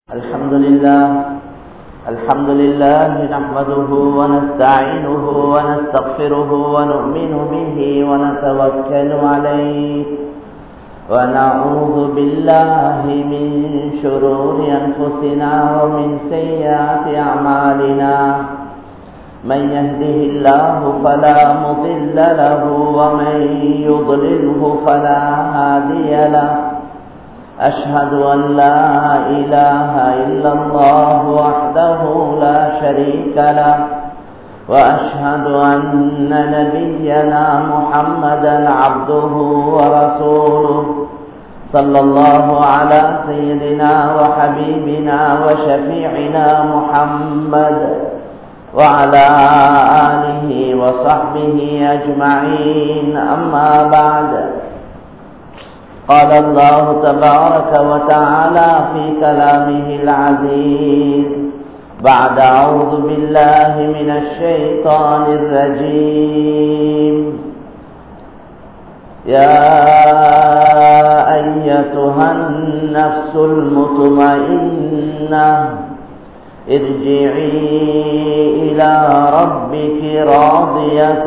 الحمد لله الحمد لله نحمده ونستعينه ونستغفره ونؤمن به ونتوكل عليه ونعوذ بالله من شرور أنفسنا ومن سيئات أعمالنا من يهده الله فلا مضل له ومن يضلله فلا هادي له أشهد أن لا إله إلا الله وحده لا شريك له وأشهد أن نبينا محمدا عبده ورسوله صلى الله على سيدنا وحبيبنا وشفيعنا محمد وعلى آله وصحبه أجمعين أما بعد قال الله تبارك وتعالى في كلامه العزيز بعد أعوذ بالله من الشيطان الرجيم يا أيتها النفس المطمئنة ارجعي إلى ربك راضية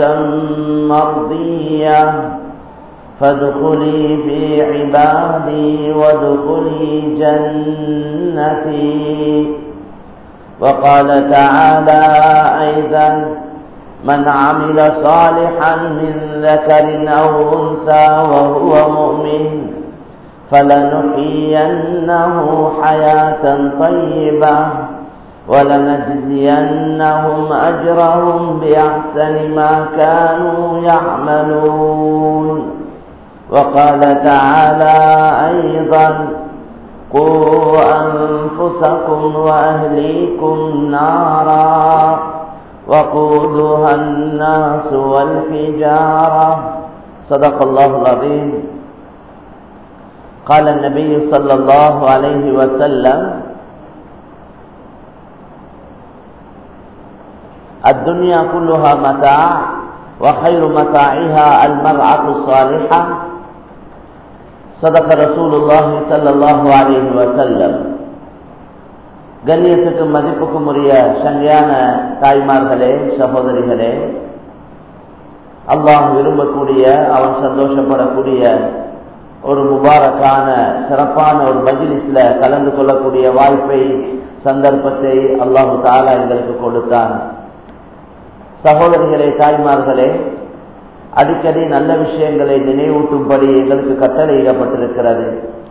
مرضية فادخلي في عبادي وادخلي جنتي وقال تعالى أيضا من عمل صالحا من ذكر أو أنثى وهو مؤمن فلنحيينه حياة طيبة ولنجزينهم أجرهم بأحسن ما كانوا يعملون وقال تعالى أيضا قوا أنفسكم وأهليكم نارا وقودها الناس والحجارة صدق الله العظيم قال النبي صلى الله عليه وسلم الدنيا كلها متاع وخير متاعها المرأة الصالحة صدق رسول الله صلى الله عليه وسلم கண்ணியத்துக்கும் மதிப்புக்கும் உரிய சங்கையான தாய்மார்களே சகோதரிகளே அல்லாஹ் விரும்பக்கூடிய அவன் சந்தோஷப்படக்கூடிய ஒரு முபாரக்கான சிறப்பான ஒரு மஜிலிஸ்ல கலந்து கொள்ளக்கூடிய வாய்ப்பை சந்தர்ப்பத்தை அல்லாஹு தாலா எங்களுக்கு கொடுத்தான் சகோதரிகளே தாய்மார்களே அடிக்கடி நல்ல விஷயங்களை நினைவூட்டும்படி எங்களுக்கு கட்டளையிடப்பட்டிருக்கிறது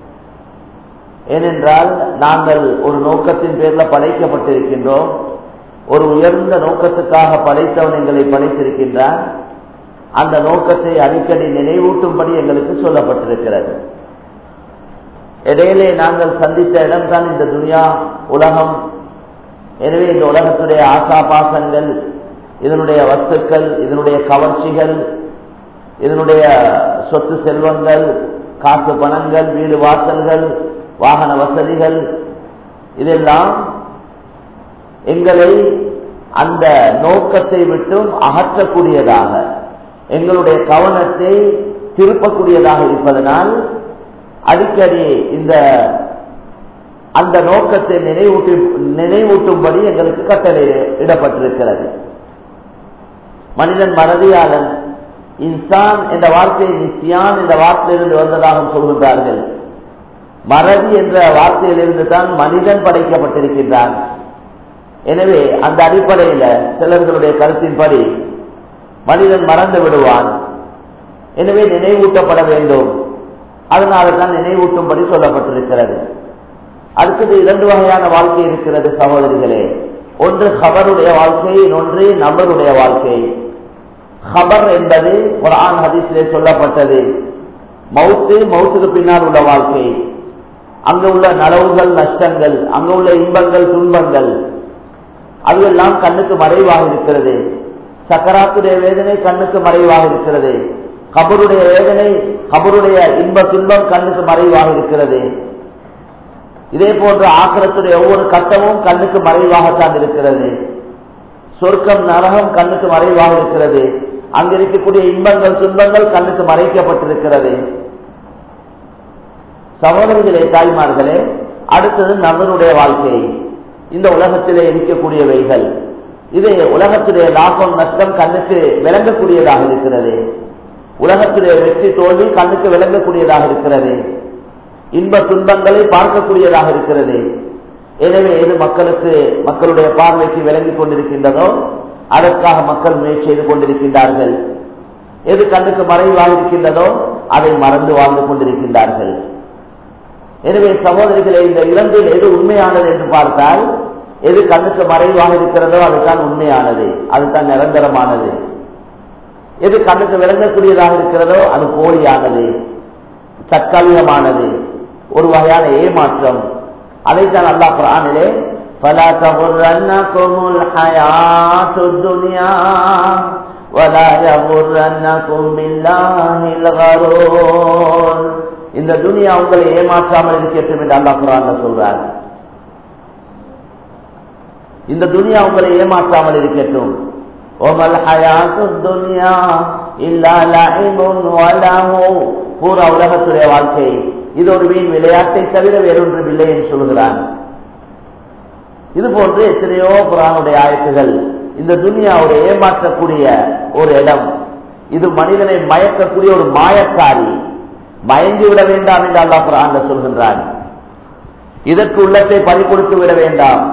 ஏனென்றால் நாங்கள் ஒரு நோக்கத்தின் பேரில் படைக்கப்பட்டிருக்கின்றோம் ஒரு உயர்ந்த நோக்கத்துக்காக படைத்தவன் எங்களை படைத்திருக்கின்றான் அந்த நோக்கத்தை அடிக்கடி நினைவூட்டும்படி எங்களுக்கு சொல்லப்பட்டிருக்கிறது இடையிலே நாங்கள் சந்தித்த இடம்தான் இந்த துனியா உலகம் எனவே இந்த உலகத்துடைய ஆசா பாசங்கள் இதனுடைய வஸ்துக்கள் இதனுடைய கவர்ச்சிகள் இதனுடைய சொத்து செல்வங்கள் காசு பணங்கள் வீடு வாசல்கள் வாகன வசதிகள் இதெல்லாம் எங்களை அந்த நோக்கத்தை விட்டும் அகற்றக்கூடியதாக எங்களுடைய கவனத்தை திருப்பக்கூடியதாக இருப்பதனால் அடிக்கடி இந்த அந்த நோக்கத்தை நினைவூட்டி நினைவூட்டும்படி எங்களுக்கு கட்டளை இடப்பட்டிருக்கிறது மனிதன் மறதியாளன் இன்சான் என்ற வார்த்தையை நிசியான் என்ற வார்த்தையிலிருந்து வந்ததாக சொல்கின்றார்கள் மறதி என்ற வார்த்தையிலிருந்து தான் மனிதன் படைக்கப்பட்டிருக்கின்றான் எனவே அந்த அடிப்படையில் சிலர்களுடைய கருத்தின்படி மனிதன் மறந்து விடுவான் எனவே நினைவூட்டப்பட வேண்டும் அதனால தான் நினைவூட்டும்படி சொல்லப்பட்டிருக்கிறது அடுத்தது இரண்டு வகையான வாழ்க்கை இருக்கிறது சகோதரிகளே ஒன்று ஹபருடைய வாழ்க்கை இன்னொன்று நபருடைய வாழ்க்கை ஹபர் என்பது ஒரு ஆண் ஹதீஸிலே சொல்லப்பட்டது மவுத்து மவுத்துக்கு பின்னால் உள்ள வாழ்க்கை அங்கு உள்ள நலவுகள் நஷ்டங்கள் அங்கு உள்ள இன்பங்கள் துன்பங்கள் அதுவெல்லாம் கண்ணுக்கு மறைவாக இருக்கிறது சக்கராத்துடைய வேதனை கண்ணுக்கு மறைவாக இருக்கிறது கபருடைய வேதனை கபருடைய இன்ப துன்பம் கண்ணுக்கு மறைவாக இருக்கிறது இதே போன்ற ஆக்கிரத்துடைய ஒவ்வொரு கட்டமும் கண்ணுக்கு மறைவாகத்தான் இருக்கிறது சொர்க்கம் நரகம் கண்ணுக்கு மறைவாக இருக்கிறது அங்க இருக்கக்கூடிய இன்பங்கள் துன்பங்கள் கண்ணுக்கு மறைக்கப்பட்டிருக்கிறது சகோதரிகளே தாய்மார்களே அடுத்தது நபருடைய வாழ்க்கை இந்த உலகத்திலே இருக்கக்கூடியவைகள் இது உலகத்திலே லாபம் நஷ்டம் கண்ணுக்கு விளங்கக்கூடியதாக இருக்கிறது உலகத்திலே வெற்றி தோல்வி கண்ணுக்கு விளங்கக்கூடியதாக இருக்கிறது இன்ப துன்பங்களை பார்க்கக்கூடியதாக இருக்கிறது எனவே எது மக்களுக்கு மக்களுடைய பார்வைக்கு விளங்கிக் கொண்டிருக்கின்றதோ அதற்காக மக்கள் முயற்சி செய்து கொண்டிருக்கின்றார்கள் எது கண்ணுக்கு மறைவாக இருக்கின்றதோ அதை மறந்து வாழ்ந்து கொண்டிருக்கின்றார்கள் எனவே சகோதரிகளே இந்த இரண்டில் எது உண்மையானது என்று பார்த்தால் எது கண்ணுக்கு மறைவாக இருக்கிறதோ அதுதான் உண்மையானது அதுதான் நிரந்தரமானது எது கண்ணுக்கு விளங்கக்கூடியதாக இருக்கிறதோ அது போலியானது தற்காலிகமானது ஒரு வகையான ஏமாற்றம் அதைத்தான் அல்லாஹ் குரானிலே فلا تغرنكم الحياة الدنيا ولا يغرنكم بالله الغرور இந்த துனியா உங்களை ஏமாற்றாமல் இருக்கட்டும் என்று அல்லாஹ் குரான் சொல்றார் இந்த துனியா உங்களை ஏமாற்றாமல் இருக்கட்டும் ஒமல் ஹயாத்து துனியா இல்லா லஹிபுன் வலஹு பூரா உலகத்துடைய வாழ்க்கை இது ஒரு வீண் விளையாட்டை தவிர வேறொன்றும் இல்லை என்று சொல்கிறான் இது போன்று எத்தனையோ குரானுடைய ஆயத்துகள் இந்த துனியாவுடைய ஏமாற்றக்கூடிய ஒரு இடம் இது மனிதனை மயக்கக்கூடிய ஒரு மாயக்காரி மயங்கி விட வேண்டாம் என்று அல்லாஹ் குரான் சொல்கின்றான் இதற்கு உள்ளத்தை பறி கொடுத்து விட வேண்டாம்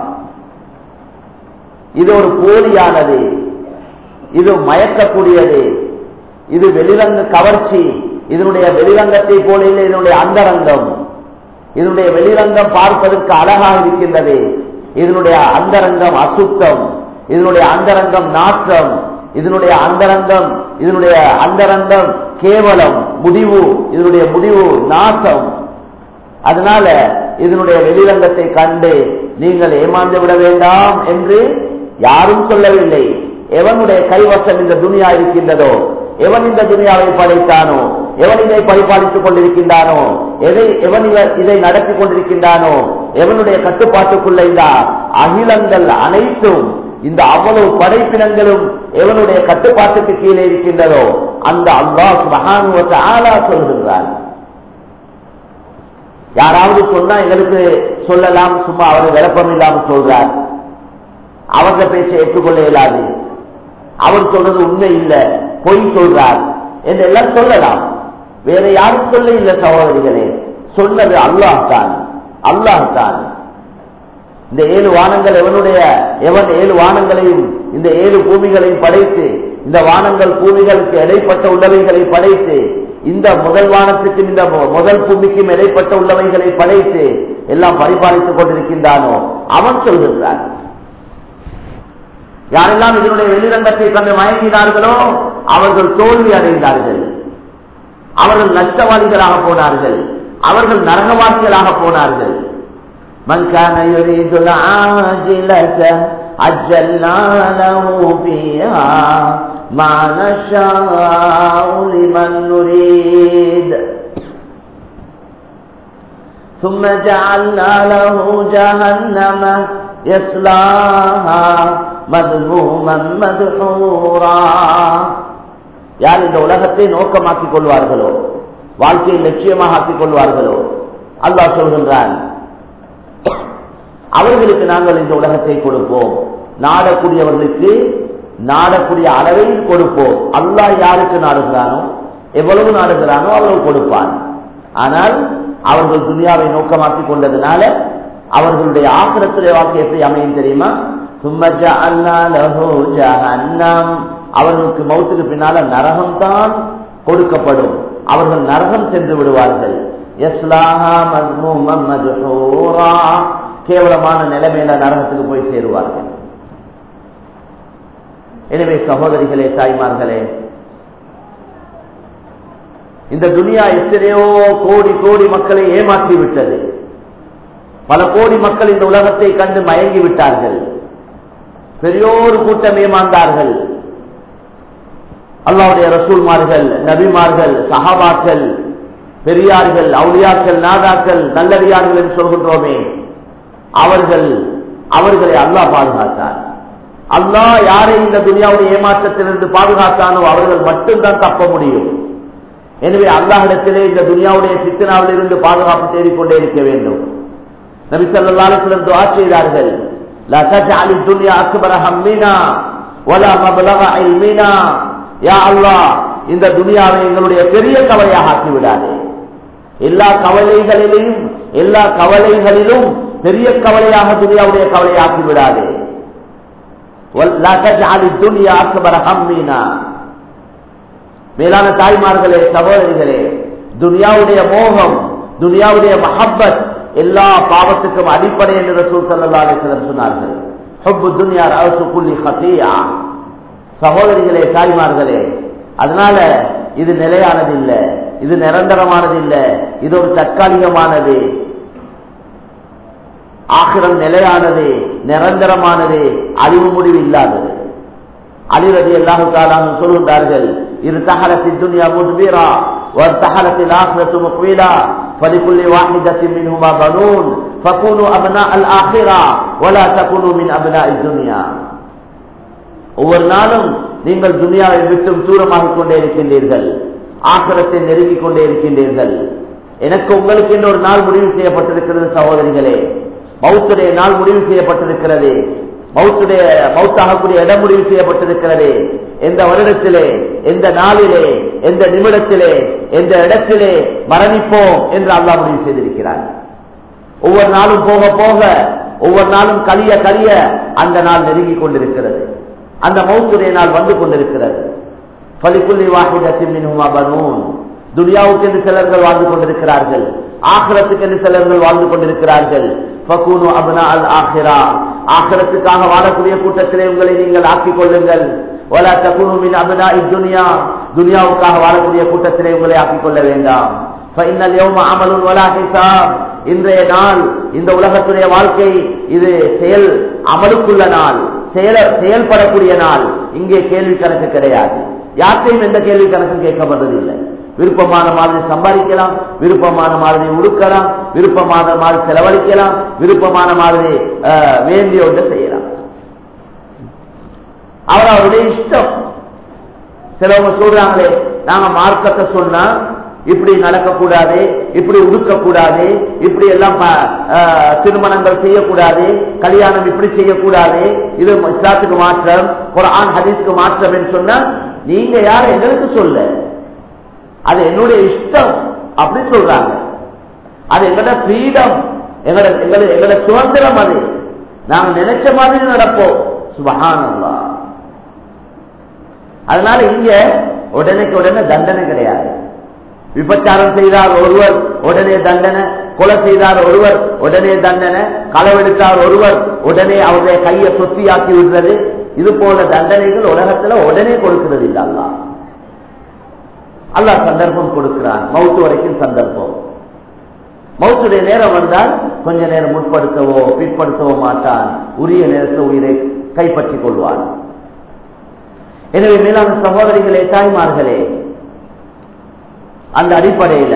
இது ஒரு போலியானது இது மயக்கக்கூடியது இது வெளிரங்க கவர்ச்சி இதனுடைய வெளிரங்கத்தை போல இல்லை இதனுடைய அந்தரங்கம் இதனுடைய வெளிரங்கம் பார்ப்பதற்கு அழகாக இருக்கின்றது இதனுடைய அந்தரங்கம் அசுத்தம் இதனுடைய அந்தரங்கம் நாற்றம் இதனுடைய அந்தரங்கம் இதனுடைய அந்தரங்கம் கேவலம் முடிவு இதனுடைய முடிவு நாசம் அதனால இதனுடைய வெளிரங்கத்தை கண்டு நீங்கள் ஏமாந்து விட வேண்டாம் என்று யாரும் சொல்லவில்லை எவனுடைய கைவசம் இந்த துனியா இருக்கின்றதோ எவன் இந்த துனியாவை படைத்தானோ எவன் இதை பரிபாலித்துக் கொண்டிருக்கின்றானோ எதை எவன் இவர் இதை நடத்தி கொண்டிருக்கின்றானோ எவனுடைய கட்டுப்பாட்டுக்குள்ள இந்த அகிலங்கள் அனைத்தும் இந்த அவ்வளவு படைப்பினங்களும் எவனுடைய கட்டுப்பாட்டுக்கு கீழே இருக்கின்றதோ அந்த அல்லாஹ் மகானுவத்தை ஆளா சொல்கின்றான் யாராவது சொன்னா எங்களுக்கு சொல்லலாம் சும்மா அவர் விளப்பம் இல்லாமல் சொல்றார் அவங்க பேச்சை ஏற்றுக்கொள்ள இயலாது அவர் சொல்றது உண்மை இல்லை பொய் சொல்றார் என்று எல்லாம் சொல்லலாம் வேற யாரும் சொல்ல இல்லை சகோதரிகளே சொன்னது அல்லாஹ் தான் அல்லாஹ் தான் இந்த ஏழு வானங்கள் எவனுடைய எவன் ஏழு வானங்களையும் இந்த ஏழு பூமிகளையும் படைத்து இந்த வானங்கள் பூமிகளுக்கு இடைப்பட்ட உள்ளவைகளை படைத்து இந்த முதல் வானத்துக்கும் இந்த முதல் பூமிக்கும் இடைப்பட்ட உள்ளவைகளை படைத்து எல்லாம் பரிபாலித்துக் கொண்டிருக்கின்றானோ அவன் சொல்கின்றான் யாரெல்லாம் இதனுடைய வெளிரங்கத்தை கண்டு மயங்கினார்களோ அவர்கள் தோல்வி அடைந்தார்கள் அவர்கள் நஷ்டவாதிகளாக போனார்கள் அவர்கள் நரகவாதிகளாக போனார்கள் من كان يريد العاجلة عجلنا له فيها ما نشاء لمن نريد ثم جعلنا له جهنم يصلاها مذموما مدحورا யார் இந்த உலகத்தை நோக்கமாக்கிக் கொள்வார்களோ வாழ்க்கையை லட்சியமாக ஆக்கிக் கொள்வார்களோ அல்லாஹ் சொல்கின்றான் அவர்களுக்கு நாங்கள் இந்த உலகத்தை கொடுப்போம் நாடக்கூடியவர்களுக்கு நாடக்கூடிய அளவில் கொடுப்போம் அல்லாஹ் யாருக்கு நாடுகிறானோ எவ்வளவு நாடுகிறானோ அவ்வளவு கொடுப்பான் ஆனால் அவர்கள் துனியாவை நோக்கமாக்கிக் கொண்டதுனால அவர்களுடைய ஆக்கிரத்துடைய வாழ்க்கை எப்படி அமையும் தெரியுமா சும்மஜா ஜஹன்னம் அவர்களுக்கு மௌத்துக்கு பின்னால நரகம் தான் கொடுக்கப்படும் அவர்கள் நரகம் சென்று விடுவார்கள் கேவலமான நிலைமையில நரகத்துக்கு போய் சேருவார்கள் எனவே சகோதரிகளே தாய்மார்களே இந்த துனியா எத்தனையோ கோடி கோடி மக்களை ஏமாற்றி விட்டது பல கோடி மக்கள் இந்த உலகத்தை கண்டு மயங்கி விட்டார்கள் பெரியோரு கூட்டம் ஏமாந்தார்கள் அல்லாவுடைய ரசூல்மார்கள் நபிமார்கள் சஹாபாக்கள் பெரியார்கள் அவுளியாக்கள் நாதாக்கள் நல்லடியார்கள் என்று சொல்கின்றோமே அவர்கள் அவர்களை அல்லாஹ் பாதுகாத்தார் அல்லாஹ் யாரை இந்த துனியாவுடைய ஏமாற்றத்திலிருந்து பாதுகாத்தானோ அவர்கள் மட்டும்தான் தப்ப முடியும் எனவே அல்லாஹிடத்திலே இந்த துனியாவுடைய சித்தனாவில் இருந்து பாதுகாப்பு தேடிக்கொண்டே இருக்க வேண்டும் நபி ஸல்லல்லாஹு அலைஹி வஸல்லம் துஆ செய்தார்கள் லா தஜஅலி துன்யா அக்பர ஹம்மினா வலா மப்லக இல்மினா யா அல்லாஹ் இந்த துனியாவை எங்களுடைய பெரிய கவலையாக ஆக்கி விடாதே எல்லா கவலைகளிலும் எல்லா கவலைகளிலும் பெரிய கவலையாக துனியாவுடைய கவலையாக்கி விடாதே லா தஜஅலி துன்யா அக்பர ஹம்மினா மேலான தாய்மார்களே சகோதரிகளே துனியாவுடைய மோகம் துனியாவுடைய மஹப்பத் எல்லா பாவத்துக்கும் அடிப்படை என்று ரசூல் ஸல்லல்லாஹு அலைஹி வஸல்லம் சொன்னார்கள் ஹுப்பு துன்யா ரஅசு குல்லி ஹதீயா சகோதரிகளே தாய்மார்களே அதனால இது நிலையானது இல்ல இது நிரந்தரமானது இல்ல இது ஒரு தற்காலிகமானது ஆகிரம் நிலையானது நிரந்தரமானது அழிவு முடிவு இல்லாதது அலிரதி அல்லாஹு தாலான்னு சொல்கின்றார்கள் இரு தகலத்தி துனியா முதுபீரா ஒரு தகலத்தி ஆசிரத்து முக்வீலா فلكل واحدة منهما بنون فكونوا أبناء الآخرة ولا تكونوا من أبناء الدنيا ஒவ்வொரு நாளும் நீங்கள் துனியாவை விட்டும் தூரமாகிக் கொண்டே இருக்கின்றீர்கள் ஆசிரத்தை நெருங்கிக் கொண்டே இருக்கின்றீர்கள் எனக்கு உங்களுக்கு என்று ஒரு நாள் முடிவு செய்யப்பட்டிருக்கிறது சகோதரிகளே மௌத்துடைய நாள் முடிவு செய்யப்பட்டிருக்கிறது மௌத்துடைய மௌத்தாகக்கூடிய இடம் முடிவு செய்யப்பட்டிருக்கிறது எந்த வருடத்திலே எந்த நாளிலே எந்த நிமிடத்திலே எந்த இடத்திலே மரணிப்போம் என்று அல்லாஹ் முடிவு செய்திருக்கிறார் ஒவ்வொரு நாளும் போக போக ஒவ்வொரு நாளும் கலிய கலிய அந்த நாள் நெருங்கிக் கொண்டிருக்கிறது அந்த மௌத்துடைய நாள் வந்து கொண்டிருக்கிறது பலிக்குள்ளி வாஹிதத்தின் மின்ஹுமா பனூன் துனியாவுக்கு என்று சிலர்கள் வாழ்ந்து கொண்டிருக்கிறார்கள் ஆகிரத்துக்கு என்று சிலர்கள் வாழ்ந்து கொண்டிருக்கிறார்கள் ஃபகூனு அப்னா அல் ஆஹிரா ஆகிரத்துக்காக வாழக்கூடிய கூட்டத்திலே உங்களை நீங்கள் ஆக்கிக் கொள்ளுங்கள் வலா தகுனு மின் அப்னா இத்துனியா துனியாவுக்காக வாழக்கூடிய கூட்டத்திலே உங்களை ஆக்கிக் கொள்ள வேண்டாம் ஃபைனல் யௌம அமலுன் வலா ஹிசாப் இன்றைய நாள் இந்த உலகத்துடைய வாழ்க்கை இது செயல் அமலுக்குள்ள நாள் செயல செயல்படக்கூடிய நாள் இங்கே கேள்வி கணக்கு கிடையாது யார்கிட்டையும் எந்த கேள்வி கணக்கும் கேட்கப்படுறதில்லை விருப்பமான மாதிரி சம்பாதிக்கலாம் விருப்பமான மாதிரி உடுக்கலாம் விருப்பமான மாதிரி செலவழிக்கலாம் விருப்பமான மாதிரி வேண்டிய ஒன்றை செய்யலாம் அவர் அவருடைய இஷ்டம் சிலவங்க சொல்றாங்களே நாங்க மார்க்கத்தை சொன்னா இப்படி நடக்கக்கூடாது இப்படி உடுக்கக்கூடாது இப்படி எல்லாம் திருமணங்கள் செய்யக்கூடாது கல்யாணம் இப்படி செய்யக்கூடாது இது இஸ்லாத்துக்கு மாற்றம் குரான் ஹதீஸ்க்கு மாற்றம் என்று சொன்னா நீங்க யார் எங்களுக்கு சொல்ல அது என்னுடைய இஷ்டம் அப்படி சொல்றாங்க அது எங்களோட ஃப்ரீடம் எங்களோட எங்களோட சுதந்திரம் அது நாங்க நினைச்ச மாதிரி நடப்போம் சுபகானந்தா அதனால இங்க உடனேக்கு உடனே தண்டனை கிடையாது விபச்சாரம் செய்தார் ஒருவர் உடனே தண்டனை கொலை செய்தார் ஒருவர் உடனே தண்டனை களவெடுத்தார் ஒருவர் உடனே அவருடைய கையை சொத்தியாக்கி விடுறது இது போல தண்டனைகள் உலகத்துல உடனே கொடுக்கிறது இல்ல அல்லா அல்லா சந்தர்ப்பம் கொடுக்கிறான் மவுத்து வரைக்கும் சந்தர்ப்பம் மவுத்துடைய நேரம் வந்தால் கொஞ்ச நேரம் முற்படுத்தவோ பிற்படுத்தவோ மாட்டான் உரிய நேரத்தை உயிரை கைப்பற்றிக் கொள்வான் எனவே மேலான சகோதரிகளே தாய்மார்களே அந்த அடிப்படையில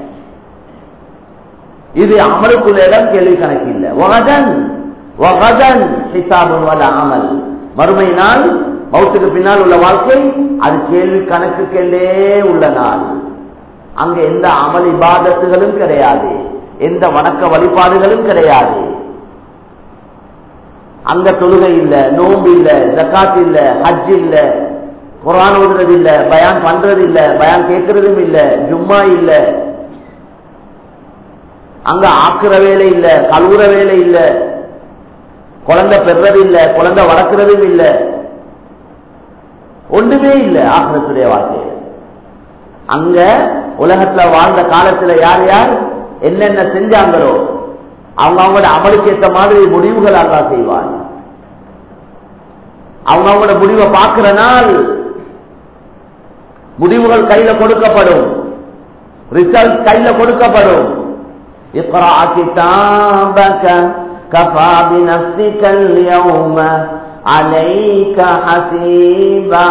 இது அமலுக்குள்ள இடம் கேள்வி கணக்கு இல்லை அமல் மறுமை நாள் மௌத்துக்கு பின்னால் உள்ள வாழ்க்கை அது கேள்வி கணக்குக்கெண்டே உள்ள நாள் அங்க எந்த அமல் இபாதத்துகளும் கிடையாது எந்த வணக்க வழிபாடுகளும் கிடையாது அங்க தொழுகை இல்ல நோம்பு இல்ல ஜக்காத் இல்ல ஹஜ் இல்ல குரான் ஓதுறது இல்ல பயான் பண்றது இல்ல பயான் கேட்கறதும் இல்ல ஜும்மா இல்ல அங்க ஆக்குற வேலை இல்ல கழுவுற வேலை இல்ல குழந்தை பெறது இல்ல குழந்தை வளர்க்கறதும் இல்ல ஒன்றுமே இல்ல ஆக்கிரத்துடைய வாழ்க்கையில் அங்க உலகத்துல வாழ்ந்த காலத்துல யார் யார் என்னென்ன செஞ்சாங்களோ அவங்க அவங்களோட அமலுக்கு ஏற்ற மாதிரி முடிவுகள் அல்லா செய்வார் அவங்க அவங்களோட முடிவை பார்க்கிற நாள் முடிவுகள் கையில கொடுக்கப்படும் ரிசல்ட் கையில கொடுக்கப்படும் اقرأ كتابك كفى بنفسك اليوم عليك حسيبا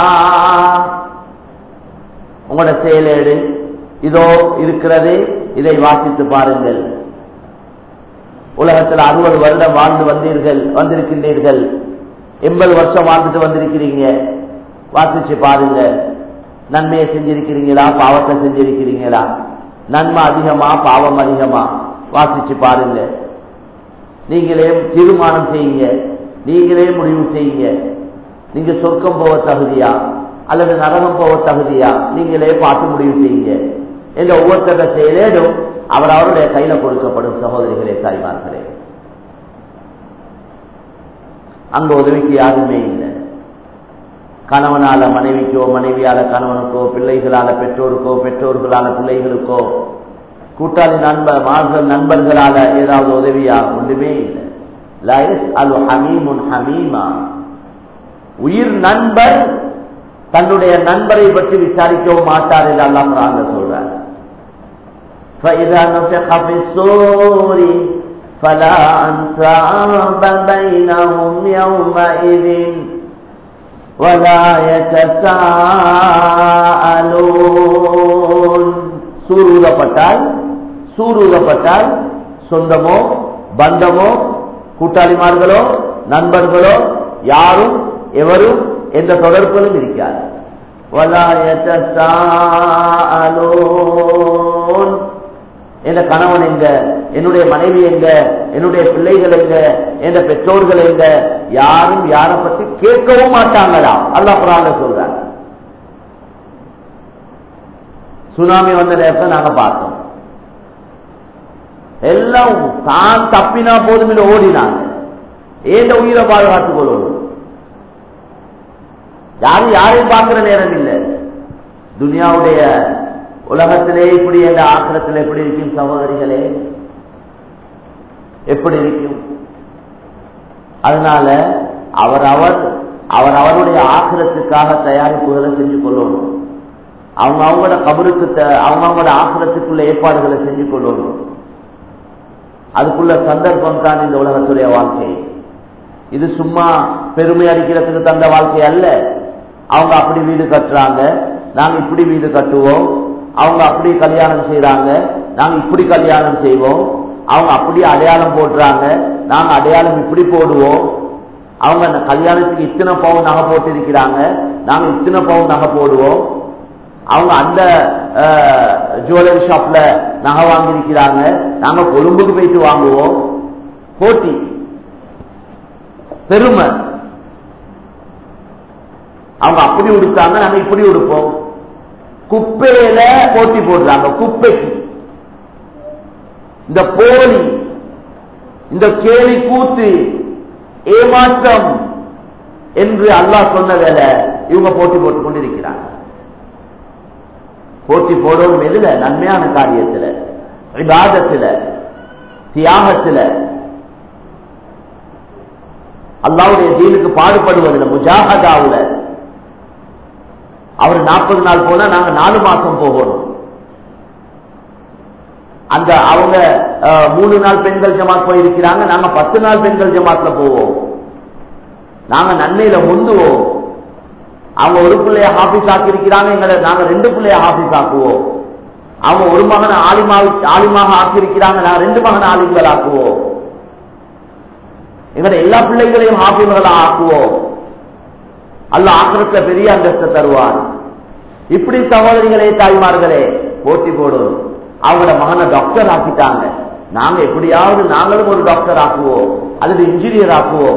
உங்களோட செயலேடு இதோ இருக்கிறது இதை வாசித்து பாருங்கள் உலகத்தில் அறுபது வருடம் வாழ்ந்து வந்தீர்கள் வந்திருக்கின்றீர்கள் எண்பது வருஷம் வாழ்ந்துட்டு வந்திருக்கிறீங்க வாசிச்சு பாருங்க நன்மையை செஞ்சிருக்கிறீங்களா பாவத்தை செஞ்சிருக்கிறீங்களா நன்மை அதிகமா பாவம் அதிகமா வாசிச்சு பாருங்க நீங்களே தீர்மானம் செய்யுங்க நீங்களே முடிவு செய்யுங்க நீங்க சொர்க்கம் போக தகுதியா அல்லது நரகம் போக தகுதியா நீங்களே பார்த்து முடிவு செய்யுங்க என்ற ஒவ்வொருத்தர செயலேடும் அவர் அவருடைய கையில கொடுக்கப்படும் சகோதரிகளே தாய்மார்களே அங்க உதவிக்கு யாருமே இல்லை கணவனால மனைவிக்கோ மனைவியால கணவனுக்கோ பிள்ளைகளால பெற்றோருக்கோ பெற்றோர்களால பிள்ளைகளுக்கோ கூட்டாளி நண்பர் மார்கள் நண்பர்களால ஏதாவது உதவியா ஒன்றுமே இல்லை லயஸ் அலு ஹமீமுன் ஹமீமா உயிர் நண்பர் தன்னுடைய நண்பரை பற்றி விசாரிக்கவும் மாட்டார் என்று அல்லாஹ் குரான்ல சொல்றார் فإذا نفخ في الصور فلا أنساب بينهم يومئذ ولا يتساءلون சூரூதப்பட்டால் சூரூதப்பட்டால் சொந்தமோ பந்தமோ கூட்டாளிமார்களோ நண்பர்களோ யாரும் எவரும் எந்த தொடர்புகளும் இருக்காது என் கணவன் எங்க என்னுடைய மனைவி எங்க என்னுடைய பிள்ளைகள் எங்க என்ற பெற்றோர்கள் எங்க யாரும் யாரை பத்தி கேட்கவும் மாட்டாங்களா அல்லா புறாங்க சொல்றாங்க சுனாமி வந்த நேரத்தில் நாங்க பார்த்தோம் எல்லாம் தான் தப்பினா போதும் இல்லை ஓடினாங்க ஏந்த உயிரை பாதுகாத்துக் கொள்ளணும் யாரும் யாரையும் பார்க்கிற நேரம் இல்லை துனியாவுடைய உலகத்திலே இப்படி என்ற ஆக்கிரத்தில் எப்படி இருக்கும் சகோதரிகளே எப்படி இருக்கும் அதனால அவர் அவர் அவர் அவருடைய ஆக்கிரத்துக்காக தயாரிப்புகளை செஞ்சு கொள்ளணும் அவங்க அவங்களோட கபருக்கு அவங்க அவங்களோட ஆக்கிரத்துக்குள்ள ஏற்பாடுகளை செஞ்சு கொள்ளணும் அதுக்குள்ள சந்தர்ப்பம் தான் இந்த உலகத்துடைய வாழ்க்கை இது சும்மா பெருமை அடிக்கிறதுக்கு தந்த வாழ்க்கை அல்ல அவங்க அப்படி வீடு கட்டுறாங்க நாங்க இப்படி வீடு கட்டுவோம் அவங்க அப்படி கல்யாணம் செய்யறாங்க நாங்க இப்படி கல்யாணம் செய்வோம் அவங்க அப்படி அடையாளம் போடுறாங்க நாங்க அடையாளம் இப்படி போடுவோம் அவங்க அந்த கல்யாணத்துக்கு இத்தனை பவுன் நகை போட்டு இருக்கிறாங்க நாங்க இத்தனை பவுன் நகை போடுவோம் அவங்க அந்த ஜுவல்லரி ஷாப்ல நகை வாங்கியிருக்கிறாங்க நாங்க கொழும்புக்கு போயிட்டு வாங்குவோம் போட்டி பெருமை அவங்க அப்படி உடுத்தாங்க நாங்க இப்படி உடுப்போம் குப்பையில போட்டி போடுறாங்க குப்பைக்கு இந்த போலி இந்த கேலி கூத்து ஏமாற்றம் என்று அல்லாஹ் சொன்ன வேலை இவங்க போட்டி போட்டுக் கொண்டிருக்கிறாங்க போட்டி போடவும் எதுல நன்மையான காரியத்துல விவாதத்துல தியாகத்துல அல்லாவுடைய தீனுக்கு பாடுபடுவதில் முஜாகதாவுல அவர் நாற்பது நாள் போனா நாங்க நாலு மாசம் போகணும் அந்த அவங்க மூணு நாள் பெண்கள் ஜமாத் போயிருக்கிறாங்க நாங்க பத்து நாள் பெண்கள் ஜமாத்ல போவோம் நாங்க நன்மையில முந்துவோம் அவங்க ஒரு பிள்ளைய ஹாபிஸ் ஆக்கியிருக்கிறாங்க எங்களை நாங்க ரெண்டு பிள்ளைய ஹாபிஸ் ஆக்குவோம் அவங்க ஒரு மகனை ஆலிமா ஆலிமாக ஆக்கியிருக்கிறாங்க நாங்க ரெண்டு மகனை ஆலிம்கள் ஆக்குவோம் எங்களை எல்லா பிள்ளைகளையும் ஹாபிம்களா ஆக்குவோம் அல்ல ஆக்கிரத்துல பெரிய அந்தஸ்தை தருவான் இப்படி சகோதரிகளே தாய்மார்களே போட்டி போடும் அவங்களோட மகனை டாக்டர் ஆக்கிட்டாங்க நாங்க எப்படியாவது நாங்களும் ஒரு டாக்டர் ஆக்குவோம் அல்லது இன்ஜினியர் ஆக்குவோம்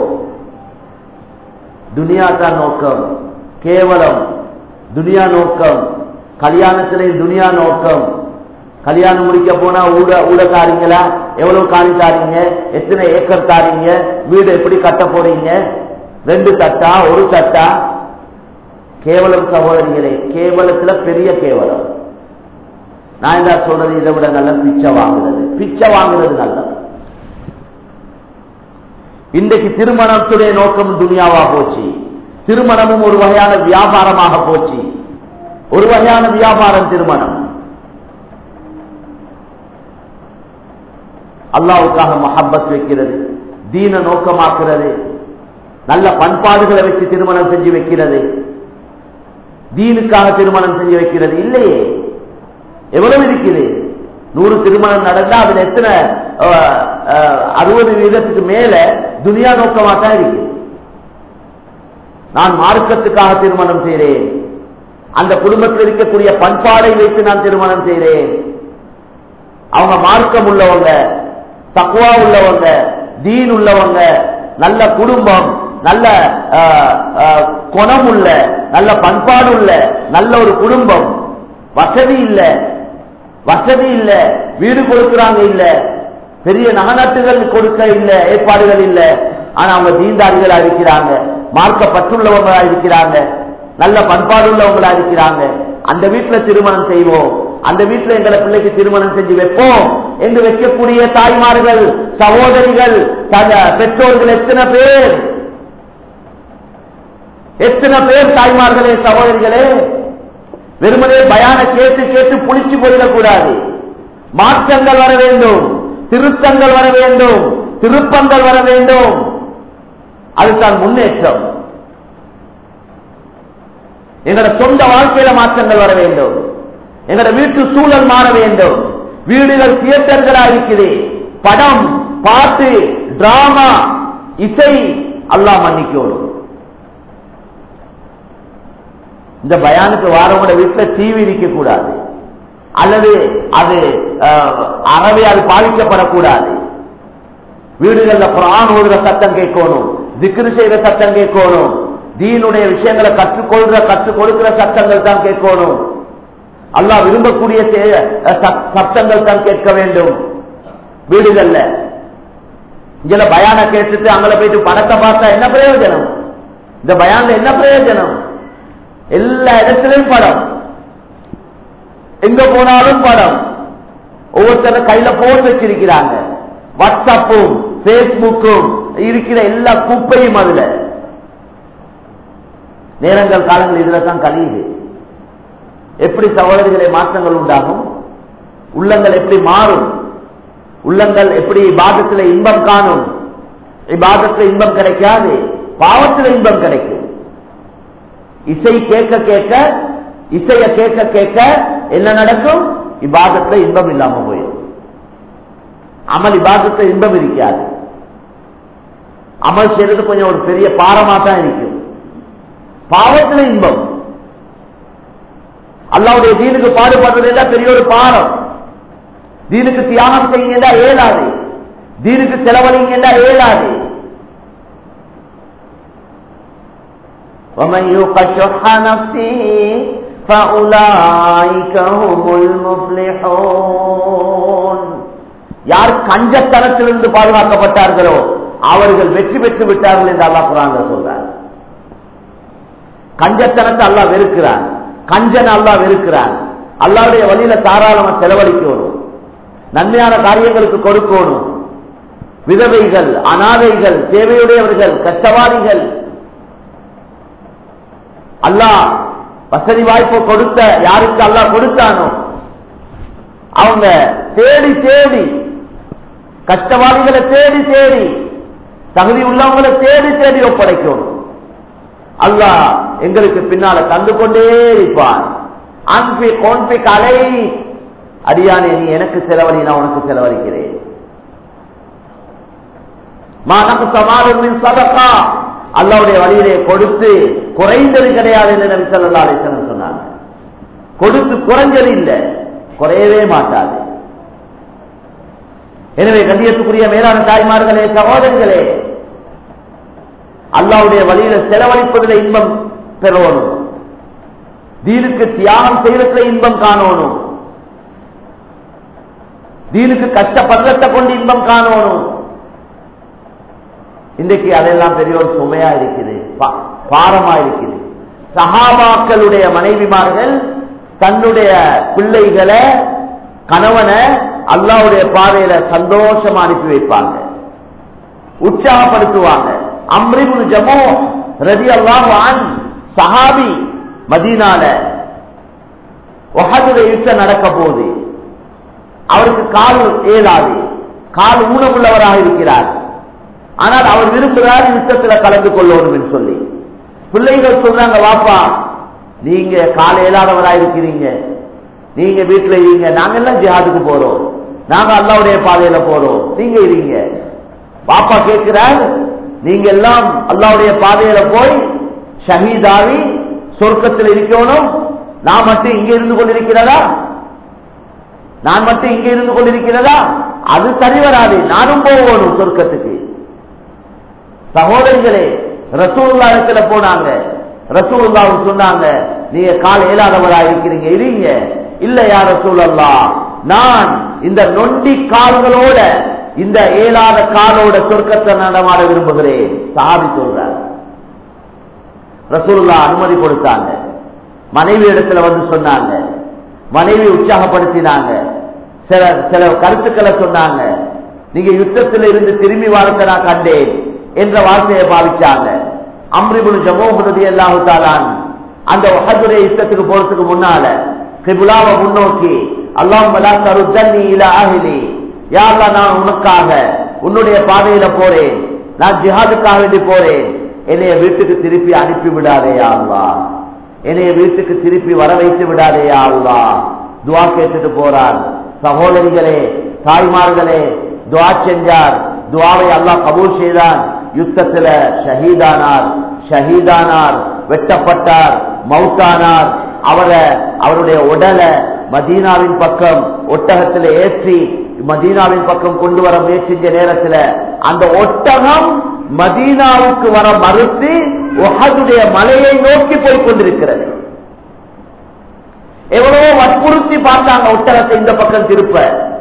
துனியா தான் நோக்கம் கேவலம் துனியா நோக்கம் கல்யாணத்திலே துனியா நோக்கம் கல்யாணம் முடிக்க போனா ஊட ஊட தாரீங்களா எவ்வளவு காணி தாரீங்க எத்தனை ஏக்கர் தாரீங்க வீடு எப்படி கட்ட போறீங்க ரெண்டு தட்டா ஒரு தட்டா கேவலம் சகோதரிகளே கேவலத்துல பெரிய கேவலம் நான் என்ன சொல்றது இதை விட நல்ல பிச்சை வாங்குறது பிச்சை வாங்குறது நல்லது இன்றைக்கு திருமணத்துடைய நோக்கம் துனியாவா போச்சு திருமணமும் ஒரு வகையான வியாபாரமாக போச்சு ஒரு வகையான வியாபாரம் திருமணம் அல்லாவுக்காக மஹப்பத் வைக்கிறது தீன நோக்கமாக்குறது நல்ல பண்பாடுகளை வச்சு திருமணம் செஞ்சு வைக்கிறது தீனுக்காக திருமணம் செஞ்சு வைக்கிறது இல்லையே எவ்வளவு இருக்குது நூறு திருமணம் நடந்தா அதுல எத்தனை அறுபது வீதத்துக்கு மேல துனியா நோக்கமா தான் இருக்கு நான் மார்க்கத்துக்காக திருமணம் செய்கிறேன் அந்த குடும்பத்தில் இருக்கக்கூடிய பண்பாடை வைத்து நான் திருமணம் செய்கிறேன் அவங்க மார்க்கம் உள்ளவங்க தக்குவா உள்ளவங்க தீன் உள்ளவங்க நல்ல குடும்பம் நல்ல ஆஹ், ஆஹ், குணம் உள்ள நல்ல பண்பாடு உள்ள நல்ல ஒரு குடும்பம் வசதி இல்ல வசதி இல்ல வீடு கொடுக்கறாங்க இல்ல பெரிய நகநாட்டுகள் கொடுக்க இல்ல ஏற்பாடுகள் இல்ல ஆனா அவங்க தீண்டாரிகளா இருக்கிறாங்க மார்க்கப்பட்டுள்ளவங்களா இருக்கிறாங்க நல்ல பண்பாடு உள்ளவங்களா இருக்கிறாங்க அந்த வீட்டுல திருமணம் செய்வோம் அந்த வீட்டுல எங்களை பிள்ளைக்கு திருமணம் செஞ்சு வைப்போம் என்று வைக்கக்கூடிய தாய்மார்கள் சகோதரிகள் சக- பெற்றோர்கள் எத்தனை பேர் எத்தனை பேர் தாய்மார்களே சகோதரிகளே வெறுமனே பயான கேட்டு கேட்டு புளிச்சு போயிடக்கூடாது மாற்றங்கள் வர வேண்டும் திருத்தங்கள் வர வேண்டும் திருப்பங்கள் வர வேண்டும் அதுதான் முன்னேற்றம் எங்களோட சொந்த வாழ்க்கையில மாற்றங்கள் வர வேண்டும் எங்களோட வீட்டு சூழல் மாற வேண்டும் வீடுகள் தியேட்டர்களா இருக்குது படம் பாட்டு டிராமா இசை அல்லாஹ் மன்னிக்கணும் இந்த பயானுக்கு வாரவங்களோட வீட்டுல டிவி இருக்க கூடாது அல்லது அது அஹ், அறவே அது பாதிக்கப்படக்கூடாது வீடுகள்ல குரான் ஓதுற சத்தம் கேட்கணும் திக்ரு செய்யற சத்தம் கேட்கணும் தீனுடைய விஷயங்களை கற்றுக்கொள்ற கற்றுக் கொடுக்கிற சத்தங்கள் தான் கேட்கணும் அல்லாஹ் விரும்பக்கூடிய செய- சத்- சத்தங்கள் தான் கேட்க வேண்டும் வீடுகள்ல இங்க பயான கேட்டுட்டு அங்கே போயிட்டு படத்தை பார்த்தா என்ன பிரயோஜனம் இந்த பயான்ல என்ன பிரயோஜனம் எல்லா இடத்திலும் படம் எங்க போனாலும் படம் ஒவ்வொருத்தரும் கையில போன் வச்சிருக்கிறாங்க வாட்ஸ்அப்பும் பேஸ்புக்கும் இருக்கிற எல்லா குப்பையும் அதுல நேரங்கள் காலங்கள் இதுல தான் கழியுது எப்படி சகோதரிகளை மாற்றங்கள் உண்டாகும் உள்ளங்கள் எப்படி மாறும் உள்ளங்கள் எப்படி இபாதத்தில் இன்பம் காணும் இபாதத்தில் இன்பம் கிடைக்காது பாவத்தில் இன்பம் கிடைக்கும் இசை கேட்க கேட்க இசைய கேட்க கேட்க என்ன நடக்கும் இபாதத்துல இன்பம் இல்லாம போயிடும் அமல் இபாதத்துல இன்பம் இருக்காது அமல் செய்யறது கொஞ்சம் ஒரு பெரிய பாரமா தான் இருக்கும் பாவத்துல இன்பம் அல்லாவுடைய தீனுக்கு பாடுபடுறது எல்லாம் பெரிய ஒரு பாரம் தீனுக்கு தியாகம் செய்யுங்கடா ஏலாது தீனுக்கு செலவழிங்கடா ஏலாது ومن يوق شح نفسه فأولئك هم المفلحون யார் கஞ்சத்தனத்திலிருந்து பாதுகாக்கப்பட்டார்களோ அவர்கள் வெற்றி பெற்று விட்டார்கள் என்று அல்லாஹ் குரான் சொல்றார் கஞ்சத்தனத்தை அல்லாஹ் வெறுக்கிறான் கஞ்சன் அல்லாஹ் வெறுக்கிறான் அல்லாவுடைய வழியில தாராளமா செலவழிக்கணும் நன்மையான காரியங்களுக்கு கொடுக்கணும் விதவைகள் அனாதைகள் தேவையுடையவர்கள் கஷ்டவாதிகள் அல்லாஹ் வசதி வாய்ப்பு கொடுத்த யாருக்கு அல்லாஹ் கொடுத்தானோ அவங்க தேடி தேடி கஷ்டவாதிகளை தேடி தேடி தகுதி உள்ளவங்களை தேடி தேடி ஒப்படைக்கணும் அல்லாஹ் எங்களுக்கு பின்னால தந்து கொண்டே இருப்பான் அன்பி கோன்பி கலை அடியானே நீ எனக்கு செலவழி நான் உனக்கு செலவழிக்கிறேன் மானக்கு சமாளின் சதக்கா அல்லாவுடைய வழியிலே கொடுத்து குறைந்தது கிடையாது என்று நபி சொல்லா அலிசன் சொன்னாங்க கொடுத்து குறைஞ்சது இல்லை குறையவே மாட்டாது எனவே கண்ணியத்துக்குரிய மேலான தாய்மார்களே சகோதரர்களே அல்லாவுடைய வழியில செலவழிப்பதில் இன்பம் பெறணும் தீனுக்கு தியாகம் செய்யறதுல இன்பம் காணணும் தீனுக்கு கஷ்டப்படுறத கொண்டு இன்பம் காணணும் இன்றைக்கு அதெல்லாம் பெரிய ஒரு சுமையா இருக்குது பா- பாரமா இருக்குது சஹாபாக்களுடைய மனைவிமார்கள் தன்னுடைய பிள்ளைகளை கணவனை அல்லாவுடைய பாதையில சந்தோஷமா அனுப்பி வைப்பாங்க உற்சாகப்படுத்துவாங்க அம்ரிபுல் ஜமோ ரதி அல்லாஹ் சஹாபி மதீனால ஒஹதுல யுத்தம் நடக்க போகுது அவருக்கு கால் ஏலாது கால் ஊனமுள்ளவராக இருக்கிறார் ஆனால் அவர் விரும்புகிறார் யுத்தத்தில் கலந்து கொள்ளணும் என்று சொல்லி பிள்ளைகள் சொல்றாங்க வாப்பா நீங்க கால இயலாதவராக இருக்கிறீங்க நீங்க வீட்டுல இருங்க நாங்க எல்லாம் ஜிஹாதுக்கு போறோம் நாங்க அல்லாவுடைய பாதையில போறோம் நீங்க இருங்க பாப்பா கேட்கிறார் நீங்க எல்லாம் அல்லாவுடைய பாதையில போய் ஷஹீதாவி சொர்க்கத்தில் இருக்கணும் நான் மட்டும் இங்க இருந்து கொண்டிருக்கிறதா நான் மட்டும் இங்க இருந்து கொண்டிருக்கிறதா அது சரி வராது நானும் போகணும் சொர்க்கத்துக்கு சகோதரிகளே ரசூல்லா இடத்துல போனாங்க ரசூல்லாவும் சொன்னாங்க நீங்க கால் ஏழாதவரா இருக்கிறீங்க இருங்க இல்ல யார் ரசூலல்லா நான் இந்த நொண்டி கால்களோட இந்த ஏழாத காலோட சொர்க்கத்தை நடமாட விரும்புகிறேன் சாதி சொல்றார் ரசூல்லா அனுமதி கொடுத்தாங்க மனைவி இடத்துல வந்து சொன்னாங்க மனைவி உற்சாகப்படுத்தினாங்க சில சில கருத்துக்களை சொன்னாங்க நீங்க யுத்தத்தில் இருந்து திரும்பி வாழ்க்கை நான் கண்டேன் என்ற வார்த்தையை பாவிச்சாங்க அம்ரிபுல் ஜமோபதி அல்லாஹு தாலான் அந்த வகதுரை யுத்தத்துக்கு போறதுக்கு முன்னால கிபுலாவை முன்னோக்கி அல்லாஹ் யாரா நான் உனக்காக உன்னுடைய பாதையில போறேன் நான் ஜிஹாதுக்காக வேண்டி போறேன் என்னைய வீட்டுக்கு திருப்பி அனுப்பி விடாதேயா அல்லா என்னைய வீட்டுக்கு திருப்பி வர வைத்து விடாதேயா அல்லா துவா கேட்டுட்டு போறார் சகோதரிகளே தாய்மார்களே துவா செஞ்சார் துவாவை அல்லாஹ் கபூல் செய்தான் யுத்தத்துல ஷஹீதானார் ஷஹீதானார் வெட்டப்பட்டார் மவுத்தானார் அவரை அவருடைய உடலை மதீனாவின் பக்கம் ஒட்டகத்தில் ஏற்றி மதீனாவின் பக்கம் கொண்டு வர முயற்சிச்ச நேரத்தில் அந்த ஒட்டகம் மதீனாவுக்கு வர மறுத்து உஹதுடைய மலையை நோக்கி போய் கொண்டிருக்கிறது எவ்வளவோ வற்புறுத்தி பார்த்தாங்க ஒட்டகத்தை இந்த பக்கம் திருப்ப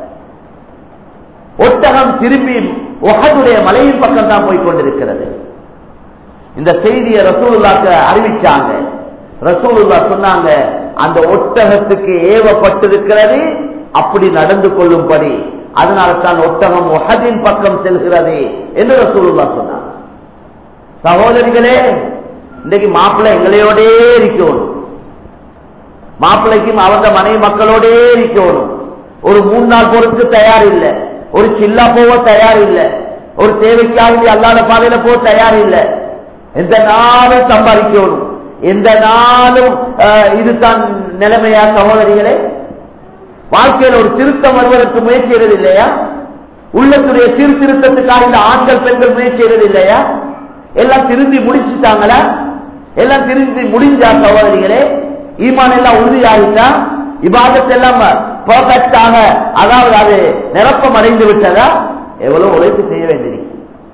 ஒட்டகம் திரும்பி உஹதுடைய மலையின் பக்கம் தான் போய் கொண்டிருக்கிறது இந்த செய்தியை ரசூலுல்லாக்கு அறிவிச்சாங்க ரசூலுல்லா சொன்னாங்க அந்த ஒட்டகத்துக்கு ஏவப்பட்டிருக்கிறது அப்படி நடந்து கொள்ளும்படி அதனால தான் ஒட்டகம் ஒஹதின் பக்கம் செல்கிறது என்று ரசூலுல்லா சொன்னாங்க சகோதரிகளே இன்றைக்கு மாப்பிள்ளை எங்களையோடே இருக்கணும் மாப்பிள்ளைக்கும் அவங்க மனைவி மக்களோடே இருக்கணும் ஒரு மூணு நாள் பொறுத்து தயார் இல்லை ஒரு சில்லா போக தயார் இல்லை ஒரு தேவைக்காக அல்லாத பாதையில போக தயார் இல்லை எந்த நாளும் சம்பாதிக்கணும் எந்த நாளும் இதுதான் நிலைமையா சகோதரிகளே வாழ்க்கையில் ஒரு திருத்தம் வருவதற்கு முயற்சி செய்யறது இல்லையா உள்ளத்துடைய சீர்திருத்தத்துக்காக இந்த ஆண்கள் பெண்கள் முயற்சி செய்யறது இல்லையா எல்லாம் திரும்பி முடிச்சுட்டாங்களா எல்லாம் திரும்பி முடிஞ்சா சகோதரிகளே ஈமான் எல்லாம் உறுதியாகிட்டா இபாதத் எல்லாம் பர்ஃபெக்டாக அதாவது அது நிரப்பம் அடைந்து விட்டதா எவ்வளவு உழைப்பு செய்ய வேண்டியிருக்கு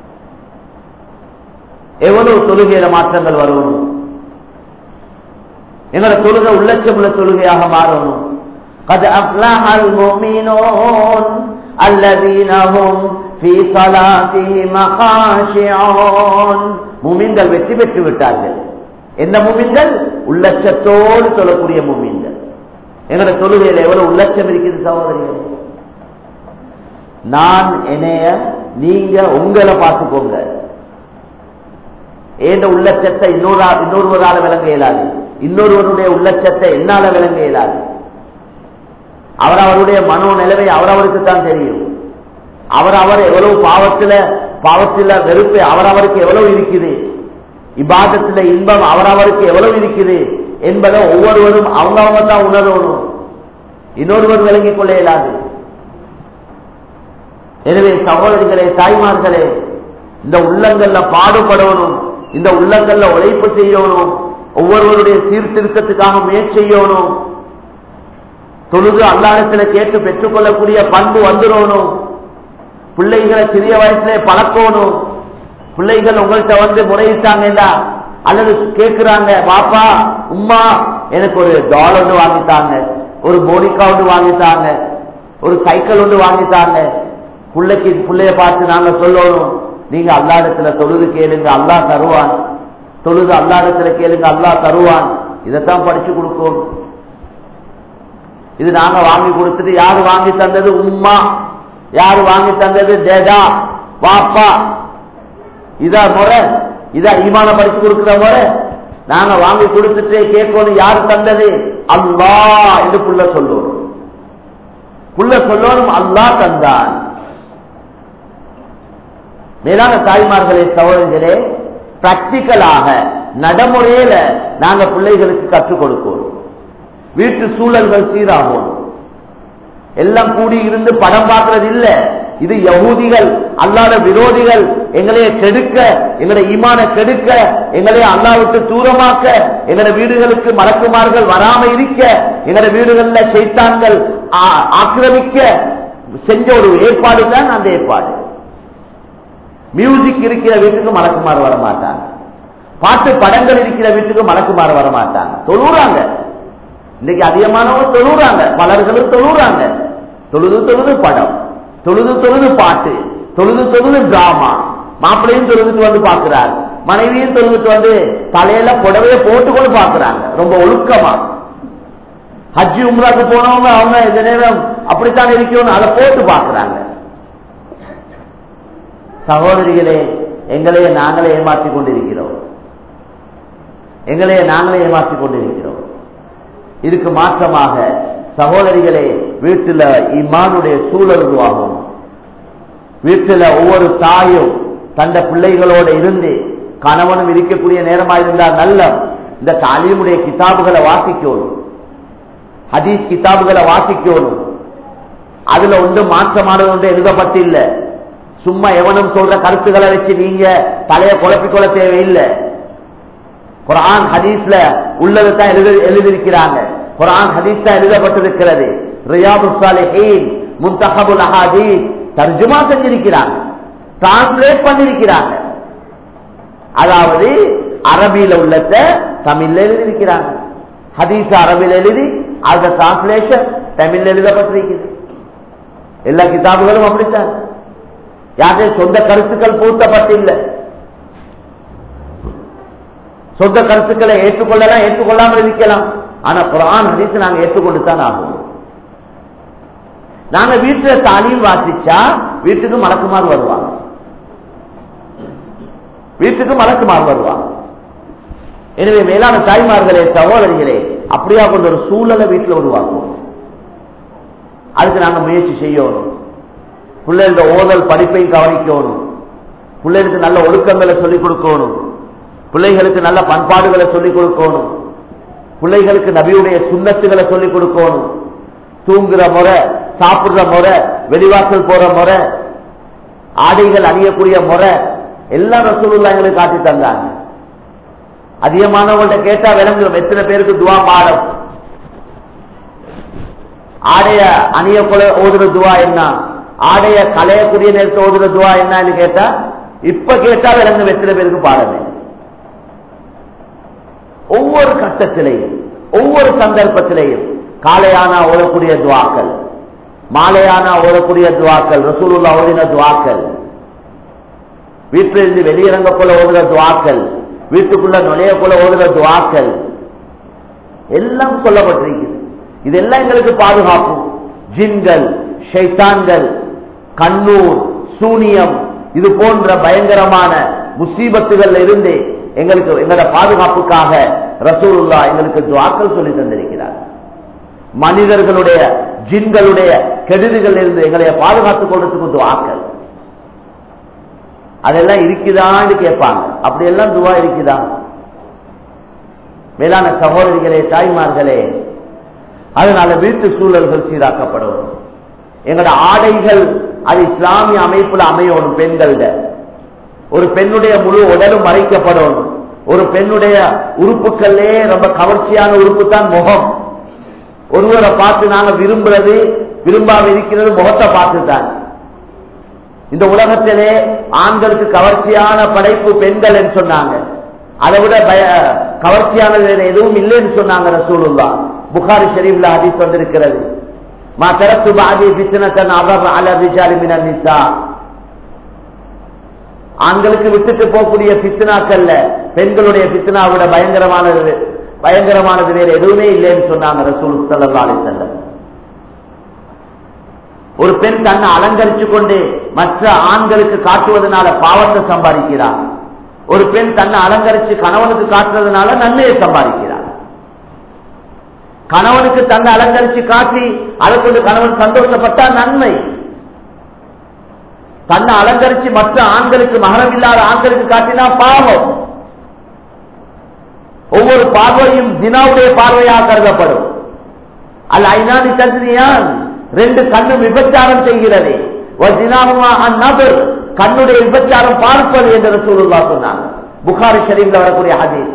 எவ்வளவு தொழுகையில மாற்றங்கள் வரணும் எங்களோட தொழுகை உள்ளச்சமுள்ள தொழுகையாக மாறணும் قد أفلح المؤمنون الذين هم في صلاتهم خاشعون முமின்கள் வெற்றி பெற்று விட்டார்கள் எந்த முமின்கள் உள்ளச்சத்தோடு சொல்லக்கூடிய முமின்கள் எங்களோட தொழுகையில எவ்வளவு உள்ளச்சம் இருக்குது சகோதரிகள் நான் என்னைய நீங்க உங்களை பார்த்துக்கோங்க ஏந்த உள்ளச்சத்தை இன்னொரு இன்னொருவரால விளங்க இயலாது இன்னொருவருடைய உள்ளச்சத்தை என்னால விளங்க இயலாது அவர் அவருடைய மனோ நிலைமை அவரவருக்கு தான் தெரியும் அவர் அவர் எவ்வளவு பாவத்துல பாவத்தில் வெறுப்பு அவரவருக்கு எவ்வளவு இருக்குது இபாதத்துல இன்பம் அவரவருக்கு எவ்வளவு இருக்குது என்பதை ஒவ்வொருவரும் அவங்க அவங்க தான் உணரணும் இன்னொருவர் விளங்கிக் கொள்ள இயலாது எனவே சகோதரிகளே தாய்மார்களே இந்த உள்ளங்கள்ல பாடுபடணும் இந்த உள்ளங்கள்ல உழைப்பு செய்யணும் ஒவ்வொருவருடைய சீர்திருத்தத்துக்காக முயற்சி செய்யணும் தொழுது அல்லாடத்துல கேட்டு பெற்றுக்கொள்ளக்கூடிய பண்பு வந்துடணும் பிள்ளைகளை சிறிய வயசுல பழக்கணும் பிள்ளைகள் உங்கள்கிட்ட வந்து முறையிட்டாங்கடா அல்லது கேட்கிறாங்க பாப்பா உமா எனக்கு ஒரு டால் ஒன்று வாங்கித்தாங்க ஒரு போனிக்கா ஒன்று வாங்கித்தாங்க ஒரு சைக்கிள் ஒன்று வாங்கித்தாங்க பிள்ளைக்கு பிள்ளைய பார்த்து நாங்க சொல்லணும் நீங்க அல்லாடத்துல தொழுது கேளுங்க அல்லா தருவான் தொழுது அல்லாடத்துல கேளுங்க அல்லா தருவான் இதைத்தான் படிச்சு கொடுக்கும் இது நாங்க வாங்கி கொடுத்துட்டு யாரு வாங்கி தந்தது உம்மா யாரு வாங்கி தந்தது டேடா பாப்பா இதா முறை இதா ஈமான படிச்சு கொடுக்கிற முறை நாங்க வாங்கி கொடுத்துட்டு கேட்கணும் யாரு தந்தது அல்லா என்று புள்ள சொல்லணும் புள்ள சொல்லணும் அல்லா தந்தான் மேலான தாய்மார்களே சகோதரிகளே பிராக்டிக்கலாக நடைமுறையில நாங்க பிள்ளைகளுக்கு கற்றுக் கொடுக்கணும் வீட்டு சூழல்கள் சீராகும் எல்லாம் கூடி இருந்து படம் பார்க்கறது இல்ல இது யகூதிகள் அல்லாத விரோதிகள் எங்களைய கெடுக்க எங்களை ஈமான கெடுக்க எங்களை அல்லாவுக்கு தூரமாக்க எங்களை வீடுகளுக்கு மலக்குமார்கள் வராம இருக்க எங்களை வீடுகள்ல செய்தான்கள் ஆக்கிரமிக்க செஞ்ச ஒரு ஏற்பாடு தான் அந்த ஏற்பாடு மியூசிக் இருக்கிற வீட்டுக்கு மலக்குமாறு வர மாட்டாங்க பாட்டு படங்கள் இருக்கிற வீட்டுக்கு மலக்குமாறு வர மாட்டாங்க தொழுறாங்க இன்னைக்கு அதிகமானவங்க தொழுறாங்க பலர்களும் தொழுறாங்க தொழுது தொழுது படம் தொழுது தொழுது பாட்டு தொழுது தொழுது டிராமா மாப்பிள்ளையும் தொழுதுட்டு வந்து பாக்குறாரு மனைவியும் தொழுதுட்டு வந்து தலையில புடவைய போட்டு கொண்டு பாக்குறாங்க ரொம்ப ஒழுக்கமா ஹஜ்ஜி உம்ராக்கு போனவங்க அவங்க இந்த நேரம் அப்படித்தான் இருக்கணும் அதை போட்டு பாக்குறாங்க சகோதரிகளே எங்களையே நாங்களே ஏமாற்றிக் கொண்டிருக்கிறோம் எங்களையே நாங்களே ஏமாற்றிக் கொண்டிருக்கிறோம் இதுக்கு மாற்றமாக சகோதரிகளே வீட்டில் இம்மானுடைய சூழல் உருவாகும் வீட்டில் ஒவ்வொரு தாயும் தந்த பிள்ளைகளோட இருந்து கணவனும் இருக்கக்கூடிய நேரமா இருந்தால் நல்ல இந்த தாலீமுடைய கிதாபுகளை வாசிக்கணும் ஹதீஸ் கிதாபுகளை வாசிக்கணும் அதுல ஒன்று மாற்றமானது ஒன்று எழுதப்பட்டில்லை சும்மா எவனும் சொல்ற கருத்துக்களை வச்சு நீங்க தலைய குழப்பிக்கொள்ள தேவையில்லை குரான் ஹதீஸ்ல உள்ளது தான் எழுதி எழுதியிருக்கிறாங்க குரான் ஹதீஸ் தான் எழுதப்பட்டிருக்கிறது ரியாபு சாலிஹீன் முன்தகபுல் அஹாதீஸ் தர்ஜுமா செஞ்சிருக்கிறாங்க டிரான்ஸ்லேட் பண்ணிருக்கிறாங்க அதாவது அரபியில உள்ளத தமிழ்ல எழுதியிருக்கிறாங்க ஹதீஸ் அரபியில் எழுதி அந்த டிரான்ஸ்லேஷன் தமிழ்ல எழுதப்பட்டிருக்கிறது எல்லா கிதாபுகளும் அப்படித்தான் யாருடைய சொந்த கருத்துக்கள் பூர்த்தப்பட்டில்லை சொந்த கருத்துக்களை ஏற்றுக்கொள்ளலாம் ஏற்றுக்கொள்ளாமல் இருக்கலாம் ஆனா குரான் ஹதீஸ் நாங்க ஏற்றுக்கொண்டு தான் ஆகும் நாங்க வீட்டுல தாலியும் வாசிச்சா வீட்டுக்கு மலக்குமார் வருவாங்க வீட்டுக்கு மலக்குமார் வருவாங்க எனவே மேலான தாய்மார்களே சகோதரிகளே அப்படியா கொண்ட ஒரு சூழலை வீட்டில் உருவாக்குவோம் அதுக்கு நாங்க முயற்சி செய்யணும் பிள்ளைகளோட ஓதல் படிப்பையும் கவனிக்கணும் பிள்ளைகளுக்கு நல்ல ஒழுக்கங்களை சொல்லிக் கொடுக்கணும் பிள்ளைகளுக்கு நல்ல பண்பாடுகளை சொல்லிக் கொடுக்கணும் பிள்ளைகளுக்கு நபியுடைய சுண்ணத்துகளை சொல்லிக் கொடுக்கணும் தூங்குற முறை சாப்பிடுற முறை வெளிவாசல் போற முறை ஆடைகள் அணியக்கூடிய முறை எல்லாம் ரசூலுல்லா எங்களுக்கு காட்டி தந்தாங்க அதிகமானவங்கள்ட்ட கேட்டா விளங்கும் எத்தனை பேருக்கு துவா பாடம் ஆடைய அணிய கொலை ஓதுற துவா என்ன ஆடைய களையக்கூடிய நேரத்தை ஓதுற துவா என்னன்னு கேட்டா இப்ப கேட்டா விளங்கும் எத்தனை பேருக்கு பாடமே ஒவ்வொரு கட்டத்திலையும் ஒவ்வொரு சந்தர்ப்பத்திலையும் காலையானா ஓடக்கூடிய துவாக்கள் மாலையானா ஓடக்கூடிய துவாக்கள் ரசூலுல்லா ஓடின துவாக்கள் வீட்டிலிருந்து வெளியிறங்க போல ஓடுற துவாக்கள் வீட்டுக்குள்ள நுழைய போல ஓடுற துவாக்கள் எல்லாம் சொல்லப்பட்டிருக்கிறது இதெல்லாம் எங்களுக்கு பாதுகாப்பு ஜின்கள் ஷைத்தான்கள் கண்ணூர் சூனியம் இது போன்ற பயங்கரமான முசீபத்துகள்ல இருந்து எங்களுக்கு எங்களோட பாதுகாப்புக்காக ரசூலுல்லா எங்களுக்கு துவாக்கள் சொல்லி தந்திருக்கிறார் மனிதர்களுடைய ஜின்களுடைய கெடுதிகள் இருந்து எங்களை பாதுகாத்துக் கொள்றதுக்கு துவாக்கள் அதெல்லாம் இருக்குதான்னு கேட்பாங்க அப்படியெல்லாம் துவா இருக்குதா மேலான சகோதரிகளே தாய்மார்களே அதனால வீட்டு சூழல்கள் சீராக்கப்படும் எங்களோட ஆடைகள் அது இஸ்லாமிய அமைப்புல அமையணும் பெண்கள்ட ஒரு பெண்ணுடைய முழு உடலும் மறைக்கப்படணும் ஒரு பெண்ணுடைய உறுப்புகளே ரொம்ப கவர்ச்சியான உறுப்பு தான் முகம் ஒருவரை பார்த்து நாங்க விரும்புறது விரும்பாம இருக்கிறது முகத்தை பார்த்து தான் இந்த உலகத்திலே ஆண்களுக்கு கவர்ச்சியான படைப்பு பெண்கள் என்று சொன்னாங்க அதை விட பய கவர்ச்சியானது வேற எதுவும் இல்லைன்னு சொன்னாங்க ரசூலுல்லா புகாரி ஷெரீப்ல ஹதீஸ் வந்திருக்கிறது மா தரத்து பாதி பித்தனத்தன் அவர் அல ரிஜாலி மினன் நிசா ஆண்களுக்கு விட்டுட்டு போகக்கூடிய பித்னாக்கள்ல பெண்களுடைய பித்னா விட பயங்கரமானது பயங்கரமானது வேற எதுவுமே இல்லைன்னு சொன்னாங்க ரசூல் சல்லா அலி செல்லம் ஒரு பெண் தன்னை அலங்கரிச்சு கொண்டு மற்ற ஆண்களுக்கு காட்டுவதனால பாவத்தை சம்பாதிக்கிறார் ஒரு பெண் தன்னை அலங்கரிச்சு கணவனுக்கு காட்டுறதுனால நன்மையை சம்பாதிக்கிறார் கணவனுக்கு தன்னை அலங்கரிச்சு காட்டி அதை கொண்டு கணவன் சந்தோஷப்பட்டா நன்மை தன்னை அலங்கரிச்சு மற்ற ஆண்களுக்கு மகரம் இல்லாத ஆண்களுக்கு காட்டினா பாவம் ஒவ்வொரு பார்வையும் தினாவுடைய பார்வையாக கருதப்படும் அல்ல ஐநாதி தந்திரியான் ரெண்டு கண்ணு விபச்சாரம் செய்கிறது நபர் கண்ணுடைய விபச்சாரம் பார்ப்பது என்று சூழலா சொன்னாங்க புகாரி ஷரீஃப்ல வரக்கூடிய ஹதீஸ்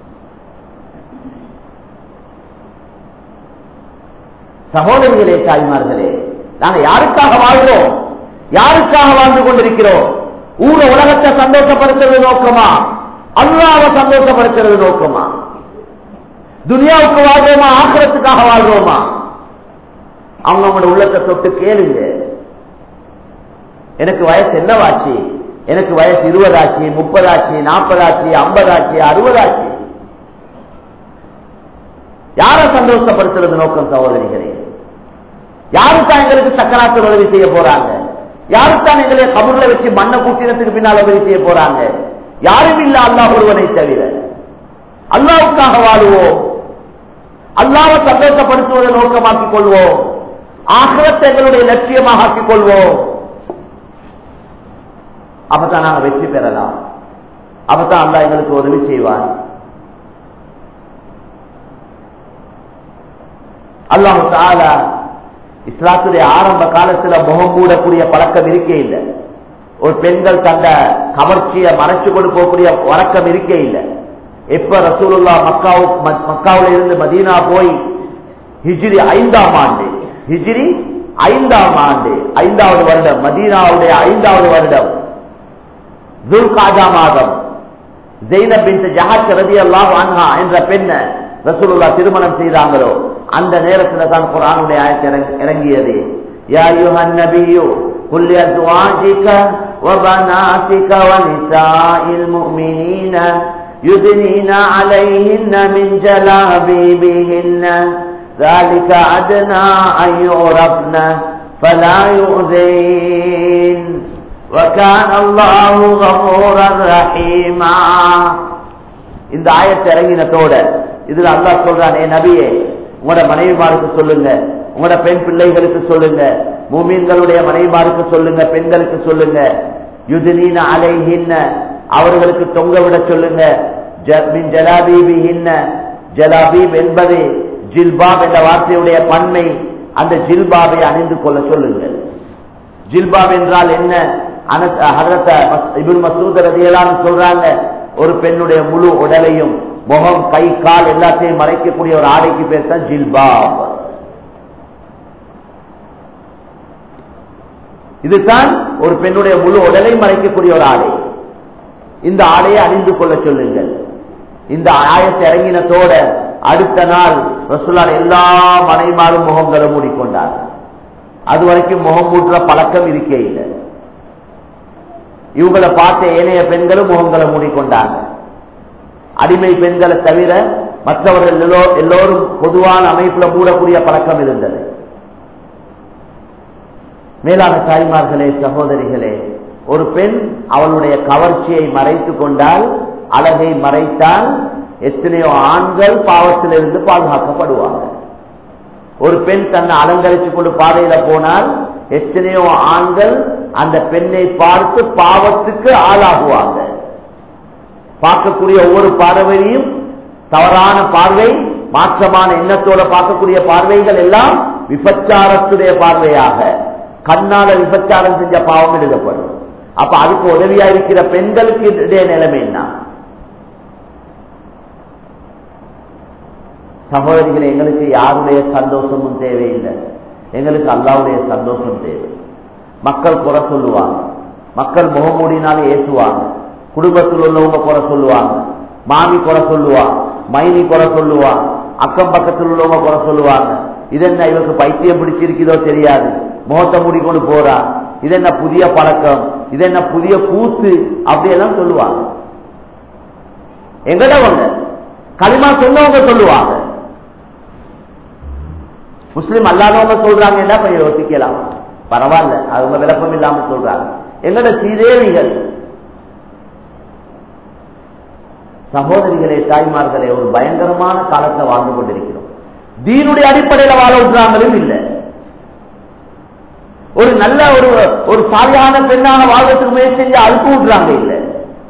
சகோதரிகளே தாய்மார்களே நாங்க யாருக்காக வாழ்கிறோம் யாருக்காக வாழ்ந்து கொண்டிருக்கிறோம் ஊர உலகத்தை சந்தோஷப்படுத்துறது நோக்கமா அல்லாவை சந்தோஷப்படுத்துறது நோக்கமா துனியாவுக்கு வாழ்வோமா ஆக்கிரத்துக்காக வாழ்வோமா அவங்க அவங்களோட உள்ளத்தை தொட்டு கேளுங்க எனக்கு வயசு என்னவாச்சு எனக்கு வயசு இருபதாச்சு முப்பதாச்சு நாற்பதாச்சு ஐம்பதாச்சு அறுபதாச்சு யாரை சந்தோஷப்படுத்துறது நோக்கம் சகோதரிகளே யாருத்தான் எங்களுக்கு சக்கராத்தில் உதவி செய்ய போறாங்க யாருத்தான் எங்களை கபூர்ல வச்சு மண்ணை கூட்டினத்துக்கு பின்னால் உதவி செய்ய போறாங்க யாரும் இல்ல அல்லாஹ் ஒருவனை தவிர அல்லாவுக்காக வாழுவோம் அல்லாவை சந்தோஷப்படுத்துவதை நோக்கமாக்கிக் கொள்வோம் ஆகிரத்தை எங்களுடைய லட்சியமாக ஆக்கிக் கொள்வோம் அப்பதான் நாங்கள் வெற்றி பெறலாம் அப்பதான் அல்லா எங்களுக்கு உதவி செய்வார் அல்லாஹு தாலா இஸ்லாத்துடைய ஆரம்ப காலத்துல முகம் மூடக்கூடிய பழக்கம் இருக்கே இல்லை ஒரு பெண்கள் தந்த கவர்ச்சியை மறைச்சு கொண்டு போகக்கூடிய வழக்கம் இருக்கே இல்லை எப்ப ரசூலுல்லா மக்காவு மக்காவில இருந்து மதீனா போய் ஹிஜ்ரி ஐந்தாம் ஆண்டு ஹிஜ்ரி ஐந்தாம் ஆண்டு ஐந்தாவது வருடம் மதீனாவுடைய ஐந்தாவது வருடம் துல்காஜா மாதம் ஜெயினப் பின் ஜஹாத் ரதி அல்லாஹ் அன்ஹா என்ற பெண்ணை ரசூலுல்லா திருமணம் செய்தாங்களோ அந்த நேரத்தில் தான் குரானுடைய ஆயத்து இறங்கியது யா யுஹன் நபியு قل لأزواجك وبناتك ونساء المؤمنين يدنين عليهن من جلابيبهن ذلك أدنى أن يعرفن فلا يؤذين وكان الله غفورا رحيما இந்த ஆயத்தை இறங்கினத்தோட இதுல அல்லாஹ் சொல்றானே நபியே உங்களோட மனைவிமாருக்கு சொல்லுங்க உங்களோட பெண் பிள்ளைகளுக்கு சொல்லுங்க மூமீன்களுடைய மனைவிமாருக்கு சொல்லுங்க பெண்களுக்கு சொல்லுங்க யுதினீன அலைஹின்ன அவர்களுக்கு தொங்க விட சொல்லுங்க ஜலாபீபிஹின்ன ஜலாபீப் என்பது ஜில்பாப் என்ற வார்த்தையுடைய பன்மை அந்த ஜில்பாபை அணிந்து கொள்ள சொல்லுங்கள் ஜில்பாப் என்றால் என்ன இபுல் மசூத் ரதியலான்னு சொல்றாங்க ஒரு பெண்ணுடைய முழு உடலையும் முகம் கை கால் எல்லாத்தையும் மறைக்கக்கூடிய ஒரு ஆடைக்கு பேர் தான் ஜில்பாப் இதுதான் ஒரு பெண்ணுடைய முழு உடலை மறைக்கக்கூடிய ஒரு ஆடை இந்த ஆடையை அணிந்து கொள்ள சொல்லுங்கள் இந்த ஆயத்தை இறங்கினத்தோட அடுத்த நாள் ரசுல்லால் எல்லா மனைமாரும் முகங்களை மூடிக்கொண்டார் அது வரைக்கும் முகம் மூட்டுற பழக்கம் இருக்கே இல்லை இவங்களை பார்த்த ஏனைய பெண்களும் முகங்களை மூடிக்கொண்டாங்க அடிமை பெண்களை தவிர மற்றவர்கள் எல்லோரும் பொதுவான அமைப்புல மூடக்கூடிய பழக்கம் இருந்தது மேலான தாய்மார்களே சகோதரிகளே ஒரு பெண் அவளுடைய கவர்ச்சியை மறைத்து கொண்டால் அழகை மறைத்தால் எத்தனையோ ஆண்கள் பாவத்திலிருந்து பாதுகாக்கப்படுவாங்க ஒரு பெண் தன்னை அலங்கரித்துக் கொண்டு பாதையில போனால் எத்தனையோ ஆண்கள் அந்த பெண்ணை பார்த்து பாவத்துக்கு ஆளாகுவாங்க பார்க்கக்கூடிய ஒவ்வொரு பார்வையும் தவறான பார்வை மாற்றமான எண்ணத்தோட பார்க்கக்கூடிய பார்வைகள் எல்லாம் விபச்சாரத்துடைய பார்வையாக கண்ணால விபச்சாரம் செஞ்ச பாவம் எழுதப்படும் அப்ப அதுக்கு உதவியா இருக்கிற பெண்களுக்கு இடைய நிலைமை என்ன சகோதரிகளை எங்களுக்கு யாருடைய சந்தோஷமும் தேவையில்லை எங்களுக்கு அல்லாவுடைய சந்தோஷம் தேவை மக்கள் குறை சொல்லுவாங்க மக்கள் முகமூடினாலே ஏசுவாங்க குடும்பத்தில் உள்ளவங்க குறை சொல்லுவாங்க மாமி குறை சொல்லுவாங்க மைனி குறை சொல்லுவாங்க அக்கம் பக்கத்தில் உள்ளவங்க குறை சொல்லுவாங்க இதென்ன இவருக்கு பைத்தியம் பிடிச்சிருக்குதோ தெரியாது முகத்தை மூடிக்கொண்டு போறா இதென்ன புதிய பழக்கம் இதென்ன புதிய கூத்து அப்படியெல்லாம் சொல்லுவாங்க எங்கடவங்க களிமா சொன்னவங்க சொல்லுவாங்க முஸ்லீம் அல்லாதவங்க சொல்றாங்க என்ன கொஞ்சம் யோசிக்கலாம் பரவாயில்ல அவங்க விளக்கம் இல்லாம சொல்றாங்க எங்கட சீதேவிகள் சகோதரிகளே தாய்மார்களே ஒரு பயங்கரமான காலத்தை வாழ்ந்து கொண்டிருக்கிறோம் தீனுடைய அடிப்படையில் வாழ விட்டுறாங்களும் இல்லை ஒரு நல்ல ஒரு ஒரு சாலியான பெண்ணான வாழ்வதற்கு முயற்சி செஞ்சு அழுப்பு விட்டுறாங்க இல்லை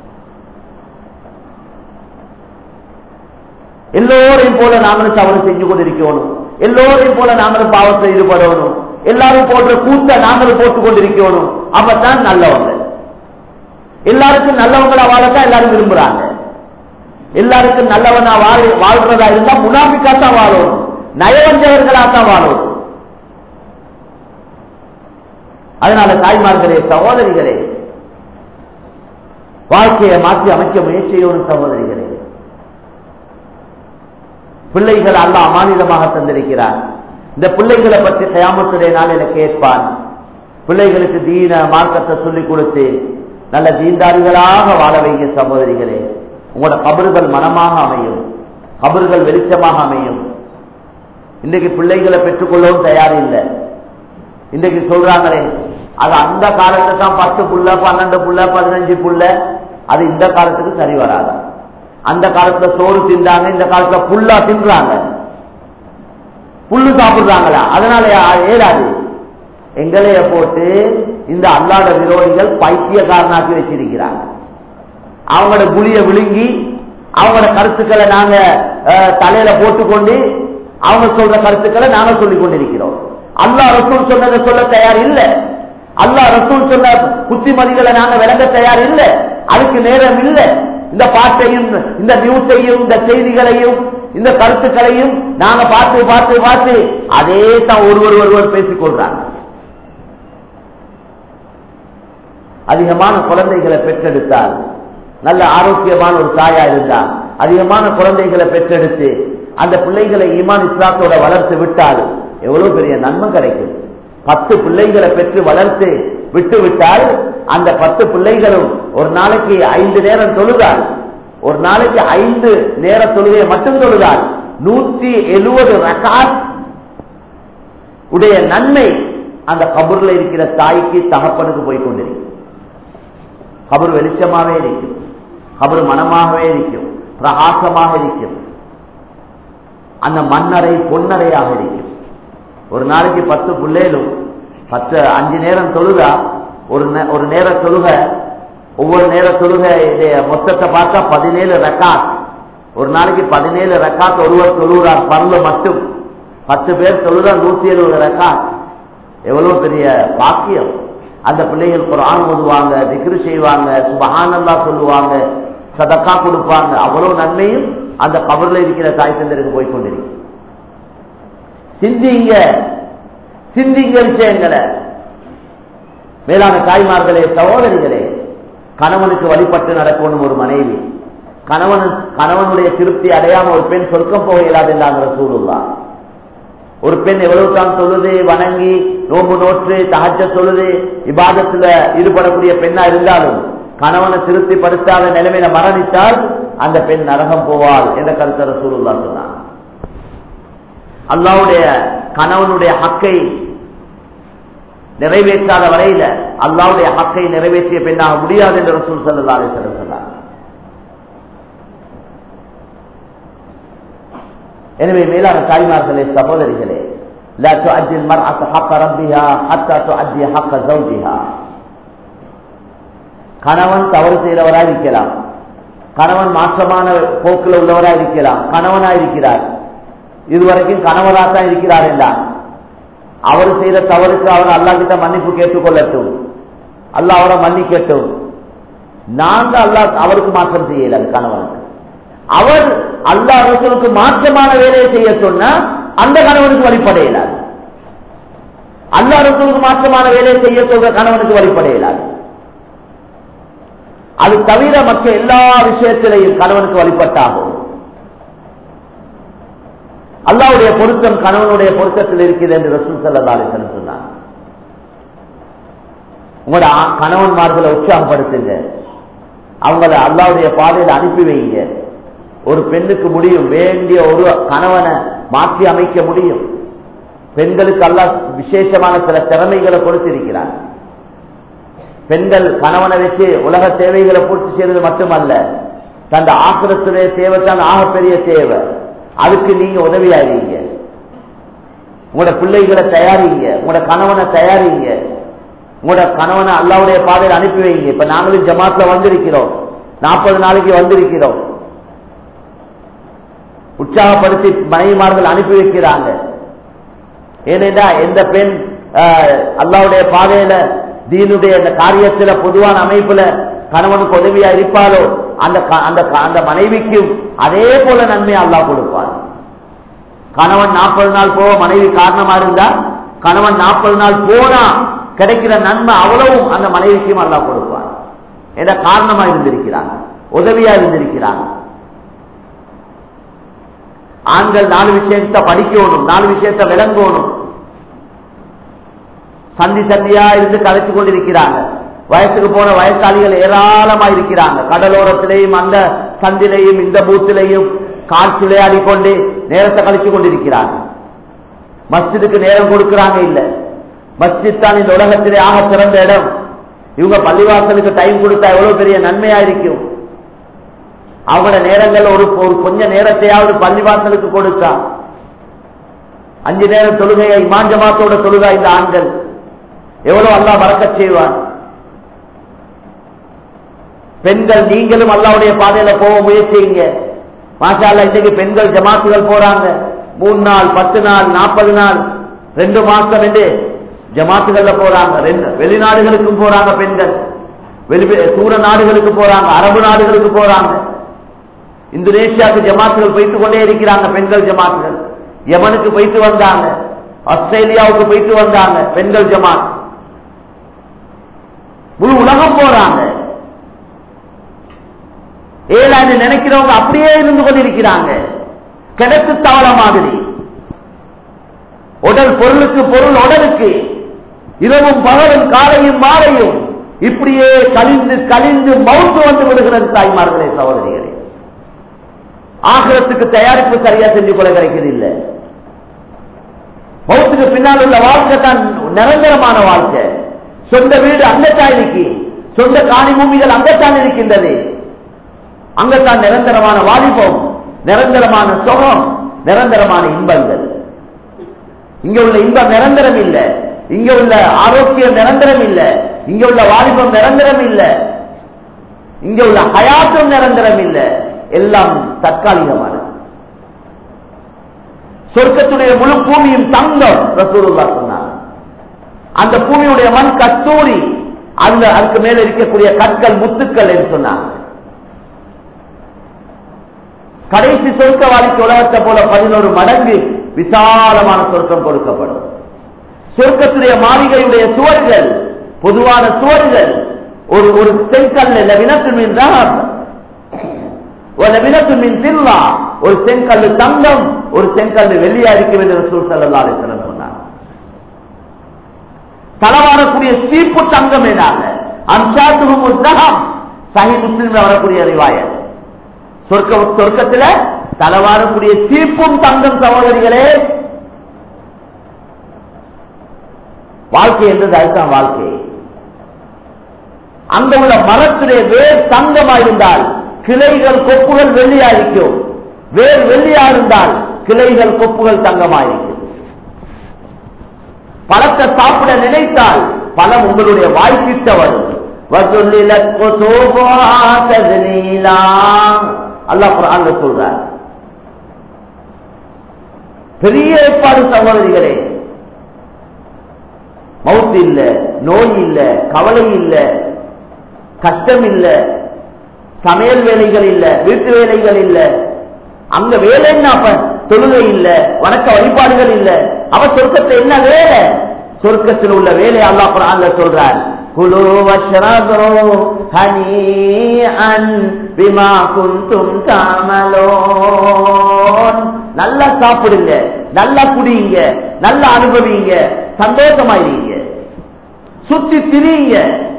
எல்லோரையும் போல நாமளும் தவறு செஞ்சு கொண்டிருக்கணும் எல்லோரையும் போல நாமளும் பாவத்தில் ஈடுபடணும் எல்லாரும் போன்ற கூத்த நாமளும் போட்டுக் கொண்டிருக்கணும் அப்பதான் நல்லவங்க எல்லாருக்கும் நல்லவங்களா வாழத்தான் எல்லாரும் விரும்புறாங்க எல்லாருக்கும் நல்லவனா வாழ் வாழ்றதா இருந்தா முனாபிக்காத்தான் வாழணும் நயவஞ்சகர்களாத்தான் வாழணும் அதனால தாய்மார்களே சகோதரிகளே வாழ்க்கையை மாற்றி அமைக்க முயற்சி செய்யணும் சகோதரிகளே பிள்ளைகள் அல்ல அமானிதமாக தந்திருக்கிறார் இந்த பிள்ளைகளை பற்றி கயாமத்துடைய நாளில கேட்பான் பிள்ளைகளுக்கு தீன மார்க்கத்தை சொல்லிக் கொடுத்து நல்ல தீண்டாரிகளாக வாழ வைங்க சகோதரிகளே உங்களோட கபறுகள் மனமாக அமையும் கபறுகள் வெளிச்சமாக அமையும் இன்றைக்கு பிள்ளைகளை பெற்றுக்கொள்ளவும் தயார் இல்லை இன்றைக்கு சொல்றாங்களே அது அந்த காலத்துல தான் பத்து புள்ள பன்னெண்டு புள்ள பதினஞ்சு புள்ள அது இந்த காலத்துக்கு சரி வராது அந்த காலத்துல சோறு தின்றாங்க இந்த காலத்துல புல்லா தின்றாங்க புல்லு சாப்பிடுறாங்களா அதனால ஏறாது எங்களைய போட்டு இந்த அல்லாத விரோதிகள் பைத்தியக்காரனாக்கி வச்சிருக்கிறாங்க அவங்களோட குழிய விழுங்கி அவங்களோட கருத்துக்களை நாங்க தலையில போட்டுக்கொண்டு அவங்க சொல்ற கருத்துக்களை நாங்க சொல்லிக் கொண்டிருக்கிறோம் அல்லா ரசூல் சொன்னதை சொல்ல தயார் இல்ல அல்லா ரசூல் சொன்ன புத்திமதிகளை நாங்க விளங்க தயார் இல்ல அதுக்கு நேரம் இல்ல இந்த பாட்டையும் இந்த நியூஸையும் இந்த செய்திகளையும் இந்த கருத்துக்களையும் நாங்க பார்த்து பார்த்து பார்த்து அதே தான் ஒருவர் ஒருவர் பேசிக் கொள்றாங்க அதிகமான குழந்தைகளை பெற்றெடுத்தால் நல்ல ஆரோக்கியமான ஒரு தாயா இருந்தால் அதிகமான குழந்தைகளை பெற்றெடுத்து அந்த பிள்ளைகளை ஈமான் இஸ்லாத்தோட வளர்த்து விட்டால் எவ்வளவு பெரிய நன்மை கிடைக்கும் பத்து பிள்ளைகளை பெற்று வளர்த்து விட்டு விட்டால் அந்த பத்து பிள்ளைகளும் ஒரு நாளைக்கு ஐந்து நேரம் தொழுதால் ஒரு நாளைக்கு ஐந்து நேர தொழுகையை மட்டும் தொழுதால் நூற்றி எழுபது ரகாத் உடைய நன்மை அந்த கபூர்ல இருக்கிற தாய்க்கு தகப்பனுக்கு போய் கொண்டிருக்கும் கபர் வெளிச்சமாகவே இருக்கும் கபர் மனமாகவே இருக்கும் பிரகாசமாக இருக்கும் அந்த மண்ணறை பொன்னறையாக இருக்கும் ஒரு நாளைக்கு பத்து பிள்ளைகளும் பத்து அஞ்சு நேரம் தொழுதா ஒரு ஒரு நேர தொழுக ஒவ்வொரு நேர தொழுக மொத்தத்தை பார்த்தா பதினேழு ரெக்கார்ட் ஒரு நாளைக்கு பதினேழு ரெக்கார்ட் ஒருவர் தொழுகிறார் பரல மட்டும் பத்து பேர் தொழுதா நூத்தி எழுபது ரெக்கார்ட் எவ்வளவு பெரிய பாக்கியம் அந்த பிள்ளைகள் குரான் ஓதுவாங்க திக்ரு செய்வாங்க சுபஹானல்லா சொல்லுவாங்க சதக்கா கொடுப்பாங்க அவ்வளவு நன்மையும் அந்த கபர்ல இருக்கிற தாய் தந்தருக்கு போய் கொண்டிருக்கு சிந்திங்க சிந்திங்க விஷயங்களை மேலான தாய்மார்களே சகோதரிகளே கணவனுக்கு வழிபட்டு நடக்கணும் ஒரு மனைவி கணவன் கணவனுடைய திருப்தி அடையாம ஒரு பெண் சொர்க்கம் போக இயலாது என்றாங்கிற சூழல்லா ஒரு பெண் எவ்வளவு தான் தொழுது வணங்கி நோம்பு நோற்று தகச்ச தொழுது இபாதத்துல ஈடுபடக்கூடிய பெண்ணா இருந்தாலும் கணவனை திருப்திப்படுத்தாத நிலைமையில மரணித்தால் அந்த பெண் நரகம் போவாள் என்ற கருத்தர சூழல்லா சொன்னார் அல்லாவுடைய கணவனுடைய ஹக்கை நிறைவேற்றாத வரையில அல்லாவுடைய ஹக்கை நிறைவேற்றிய பெண்ணாக முடியாது என்று ரசூல் சல்லா அலிஸ்வரம் சொன்னார் எனவே மேலான தாய்மார்களே சகோதரிகளே لا تؤدي المرأة حق ربها حتى تؤدي حق زوجها கணவன் தவறு செய்கிறவராக இருக்கலாம் கணவன் மாற்றமான போக்கில் உள்ளவராக இருக்கலாம் கணவனா இருக்கிறார் இதுவரைக்கும் கணவராக தான் இருக்கிறார் என்றார் அவர் செய்த தவறுக்கு அவர் அல்லா கிட்ட மன்னிப்பு கேட்டுக்கொள்ளட்டும் அல்ல அவரை மன்னிக்கட்டும் நாங்க அல்லா அவருக்கு மாற்றம் செய்யல கணவனுக்கு அவர் அல்லா அரசனுக்கு மாற்றமான வேலையை செய்ய சொன்னா அந்த கணவனுக்கு வழிபட இயலாது அல்லா அரசனுக்கு மாற்றமான வேலையை செய்ய சொல்ற கணவனுக்கு வழிபட இயலாது அது தவிர மற்ற எல்லா விஷயத்திலையும் கணவனுக்கு வழிபட்டாகும் அல்லாவுடைய பொருத்தம் கணவனுடைய பொருத்தத்தில் இருக்கிறது என்று ரசூல் சல்லாசன் சொன்னார் உங்களோட கணவன்மார்களை உற்சாகப்படுத்துங்க அவங்கள அல்லாவுடைய பாதையில் அனுப்பி வைங்க ஒரு பெண்ணுக்கு முடியும் வேண்டிய ஒரு கணவனை மாற்றி அமைக்க முடியும் பெண்களுக்கு அல்லா விசேஷமான சில திறமைகளை கொடுத்திருக்கிறார் பெண்கள் கணவனை வச்சு உலக தேவைகளை பூர்த்தி செய்வது மட்டுமல்ல தந்த ஆசிரத்துடைய தேவை தான் ஆகப்பெரிய தேவை அதுக்கு நீங்க உதவியாகிறீங்க உங்களோட பிள்ளைகளை தயாரிங்க உங்களோட கணவனை தயாரிங்க உங்களோட கணவனை அல்லாவுடைய பாதையில் அனுப்பி வைங்க இப்ப நாங்களும் ஜமாத்ல வந்திருக்கிறோம் நாற்பது நாளைக்கு வந்திருக்கிறோம் உற்சாகப்படுத்தி மனைவிமார்கள் அனுப்பி வைக்கிறாங்க ஏனென்றா எந்த பெண் அல்லாவுடைய பாதையில தீனுடைய அந்த காரியத்துல பொதுவான அமைப்புல கணவனுக்கு உதவியா இருப்பாலோ அந்த அந்த அந்த மனைவிக்கும் அதே போல நன்மை அல்லா கொடுப்பார் கணவன் நாற்பது நாள் போக மனைவி காரணமா இருந்தா கணவன் நாற்பது நாள் போனா கிடைக்கிற நன்மை அவ்வளவும் அந்த மனைவிக்கும் அல்லா கொடுப்பார் என்ற காரணமா இருந்திருக்கிறாங்க உதவியா இருந்திருக்கிறாங்க ஆண்கள் நாலு விஷயத்தை படிக்கணும் நாலு விஷயத்தை விளங்கணும் சந்தி சந்தியா இருந்து கலைச்சு கொண்டிருக்கிறாங்க வயசுக்கு போன வயசாளிகள் ஏராளமா இருக்கிறாங்க கடலோரத்திலேயும் அந்த சந்திலையும் இந்த பூத்திலையும் காற்று விளையாடி கொண்டு நேரத்தை கழிச்சு கொண்டிருக்கிறாங்க மஸ்ஜிதுக்கு நேரம் கொடுக்கிறாங்க இல்ல மஸ்ஜித் தான் இந்த உலகத்திலே ஆக சிறந்த இடம் இவங்க பள்ளிவாசலுக்கு டைம் கொடுத்தா எவ்வளவு பெரிய நன்மையா இருக்கும் அவங்களோட நேரங்கள் ஒரு ஒரு கொஞ்ச நேரத்தையாவது பள்ளிவாசலுக்கு கொடுத்தா அஞ்சு நேரம் தொழுகையை இமாஞ்சமாத்தோட தொழுகா இந்த ஆண்கள் எவ்வளவு அல்லா மறக்க செய்வான் பெண்கள் நீங்களும் அல்லாவுடைய பாதையில போக முயற்சிங்க மாஷால இன்னைக்கு பெண்கள் ஜமாத்துகள் போறாங்க மூணு நாள் பத்து நாள் நாற்பது நாள் ரெண்டு மாசம் என்று ஜமாத்துகள்ல போறாங்க ரெண்டு வெளிநாடுகளுக்கும் போறாங்க பெண்கள் வெளி தூர நாடுகளுக்கு போறாங்க அரபு நாடுகளுக்கு போறாங்க இந்தோனேஷியாவுக்கு ஜமாத்துகள் போயிட்டு கொண்டே இருக்கிறாங்க பெண்கள் ஜமாத்துகள் யமனுக்கு போயிட்டு வந்தாங்க ஆஸ்திரேலியாவுக்கு போயிட்டு வந்தாங்க பெண்கள் ஜமாத் முழு உலகம் போறாங்க ஏழாண்டு நினைக்கிறவங்க அப்படியே இருந்து கொண்டிருக்கிறாங்க கிழக்கு தவள மாதிரி உடல் பொருளுக்கு பொருள் உடலுக்கு இரவும் பகலும் காலையும் மாலையும் இப்படியே கலிந்து கலிந்து மவுத்து வந்து விடுகிறது தாய்மார்களே சகோதரிகளே ஆகிரத்துக்கு தயாரிப்பு சரியா செஞ்சு கொள்ள கிடைக்கிறது இல்லை மௌத்துக்கு பின்னால் உள்ள வாழ்க்கை தான் நிரந்தரமான வாழ்க்கை சொந்த வீடு அங்கத்தான் இருக்கு சொந்த காணி பூமிகள் அங்கத்தான் இருக்கின்றது அங்கத்தான் நிரந்தரமான வாலிபம் நிரந்தரமான சுகம் நிரந்தரமான இன்பங்கள் இங்க உள்ள இன்பம் நிரந்தரம் இல்லை இங்க உள்ள ஆரோக்கியம் நிரந்தரம் இல்லை இங்க உள்ள வாலிபம் நிரந்தரம் இல்லை இங்க உள்ள ஹயாத்தும் நிரந்தரம் இல்லை எல்லாம் தற்காலிகமானது சொர்க்கத்துடைய முழு பூமியும் தங்கம் ரசூலுல்லா சொன்னாங்க அந்த பூமியுடைய மண் கஸ்தூரி அந்த அதுக்கு மேல இருக்கக்கூடிய கற்கள் முத்துக்கள் என்று சொன்னாங்க கடைசி சொர்க்கவாதிக்கு உலகத்தை போல பதினோரு மடங்கு விசாலமான சொர்க்கம் கொடுக்கப்படும் சொர்க்கத்துடைய மாளிகையுடைய சுவர்கள் பொதுவான சுவர்கள் ஒரு ஒரு செங்கல்ல வினத்து மீன் ஒரு வினத்து மீன் திருவா ஒரு செங்கல்லு தங்கம் ஒரு செங்கல்லு வெள்ளியா இருக்கும் என்று ரசூல் ஸல்லல்லாஹு அலைஹி வஸல்லம் சொன்னார் தலவாரக்கூடிய சீப்பு தங்கம் என்னாங்க அன்சாத்துகும் உத்தகம் சஹி முஸ்லிம்ல வரக்கூடிய ரிவாயத் சொர்க்க சொர்க்கத்துல தலவாரக்கூடிய சீப்பும் தங்கம் சகோதரிகளே வாழ்க்கை என்றது அதுதான் வாழ்க்கை அங்க உள்ள மரத்துடைய வேர் தங்கமா இருந்தால் கிளைகள் கொப்புகள் வெள்ளியா இருக்கும் வேர் வெள்ளியா இருந்தால் கிளைகள் கொப்புகள் தங்கமா இருக்கும் பழத்தை சாப்பிட நினைத்தால் பழம் உங்களுடைய வாய்ப்பிட்ட வரும் அல்லாஹ் குரான்ல சொல்றார் பெரிய ஏற்பாடு சகோதரிகளே மவுத்து இல்ல நோய் இல்ல கவலை இல்ல கஷ்டம் இல்ல சமையல் வேலைகள் இல்ல வீட்டு வேலைகள் இல்ல அங்க வேலை என்ன அப்ப தொழுகை இல்ல வணக்க வழிபாடுகள் இல்ல அவ சொர்க்கத்துல என்ன வேலை சொர்க்கத்தில் உள்ள வேலை அல்லாஹ் குரான்ல சொல்றார் குழு வஷ்ரபு ஹனீஅன் பிமா குந்தும் தாமலோன் நல்லா சாப்பிடுங்க நல்லா குடிங்க நல்லா அனுபவிங்க சந்தோஷமாயிருங்க சுத்தி திரியுங்க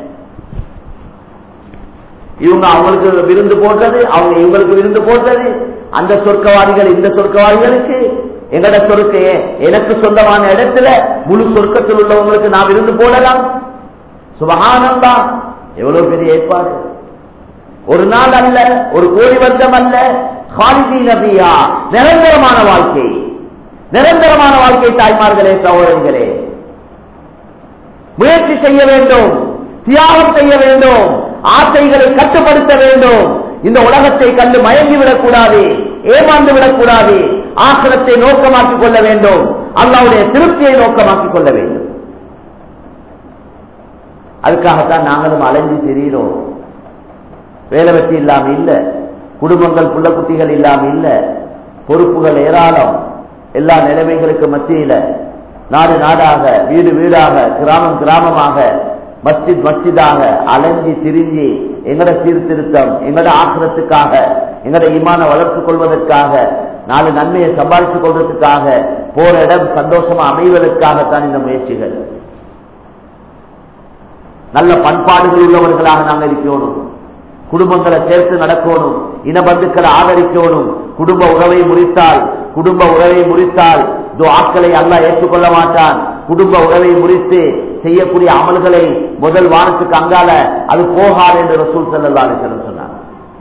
இவங்க அவங்களுக்கு விருந்து போட்டது அவங்க இவங்களுக்கு விருந்து போட்டது அந்த சொர்க்கவாதிகள் இந்த சொர்க்கவாதிகளுக்கு எங்கட சொர்க்க எனக்கு சொந்தமான இடத்துல முழு சொர்க்கத்தில் உள்ளவங்களுக்கு நான் விருந்து போடலாம் சுபகானந்தா எவ்வளவு பெரிய ஏற்பாடு ஒரு நாள் அல்ல ஒரு கோடி வருடம் அல்ல ஹாலிதி நபியா நிரந்தரமான வாழ்க்கை நிரந்தரமான வாழ்க்கை தாய்மார்களே சகோதரர்களே முயற்சி செய்ய வேண்டும் தியாகம் செய்ய வேண்டும் ஆசைகளை கட்டுப்படுத்த வேண்டும் இந்த உலகத்தை கண்டு மயங்கி விடக்கூடாது ஏமாந்து விடக்கூடாது ஆசிரத்தை நோக்கமாக்கிக் கொள்ள வேண்டும் அல்லாவுடைய திருப்தியை நோக்கமாக்கிக் கொள்ள வேண்டும் அதுக்காகத்தான் நாங்களும் அலைஞ்சு திரியிறோம் வேலை வெற்றி இல்லாம இல்ல குடும்பங்கள் புள்ள குட்டிகள் இல்லாம இல்ல பொறுப்புகள் ஏராளம் எல்லா நிலைமைகளுக்கு மத்தியில நாடு நாடாக வீடு வீடாக கிராமம் கிராமமாக மஸ்ஜித் மஸ்ஜிதாக அலைஞ்சி திரிஞ்சு எங்கட சீர்திருத்தம் எங்கட ஆக்கிரத்துக்காக எங்கட ஈமான வளர்த்துக் கொள்வதற்காக நாலு நன்மையை சம்பாதித்துக் கொள்வதற்காக போற இடம் சந்தோஷமா அமைவதற்காகத்தான் இந்த முயற்சிகள் நல்ல பண்பாடுகள் உள்ளவர்களாக நாங்கள் இருக்கணும் குடும்பங்களை சேர்த்து நடக்கணும் இனபந்துக்களை ஆதரிக்கணும் குடும்ப உறவை முறித்தால் குடும்ப உறவை முறித்தால் துவாக்களை அல்லாஹ் ஏற்றுக்கொள்ள மாட்டான் குடும்ப உறவை முறித்து செய்யக்கூடிய அமல்களை முதல் வாரத்துக்கு அங்கால அது போகாது என்று ரசூல் சல்லா அலிசலம் சொன்னார்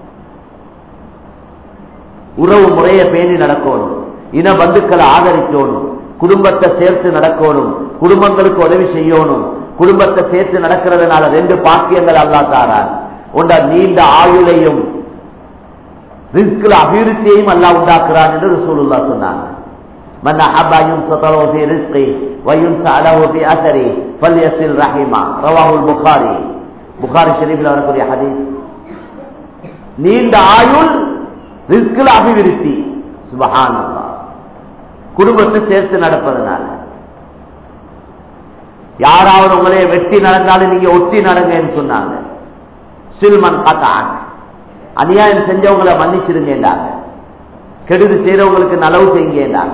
உறவு முறையை பேணி நடக்கணும் இன பந்துக்களை ஆதரிக்கணும் குடும்பத்தை சேர்த்து நடக்கணும் குடும்பங்களுக்கு உதவி செய்யணும் குடும்பத்தை சேர்த்து நடக்கிறதுனால ரெண்டு பாக்கியங்கள் அல்லா தாரான் உண்ட நீண்ட ஆயுளையும் ரிஸ்கில் அபிவிருத்தியையும் அல்லா உண்டாக்குறான் என்று ரசூலுல்லா சொன்னாங்க من أحب أن ينصت له في رزقه وينسى له في أثره فليصل رحمه رواه البخاري புகாரி ஷெரீஃபில் வரக்கூடிய ஹதீஸ் நீண்ட ஆயுள் ரிஸ்கில் அபிவிருத்தி சுபஹானல்லா குடும்பத்தை சேர்த்து நடப்பதனால யாராவது உங்களே வெட்டி நடந்தாலும் நீங்க ஒட்டி நடங்கன்னு சொன்னாங்க சில்மன் கத்தான் அநியாயம் செஞ்சவங்களை மன்னிச்சிருங்கேண்டாங்க கெடுது செய்யறவங்களுக்கு நலவு செய்யுங்கேண்டாங்க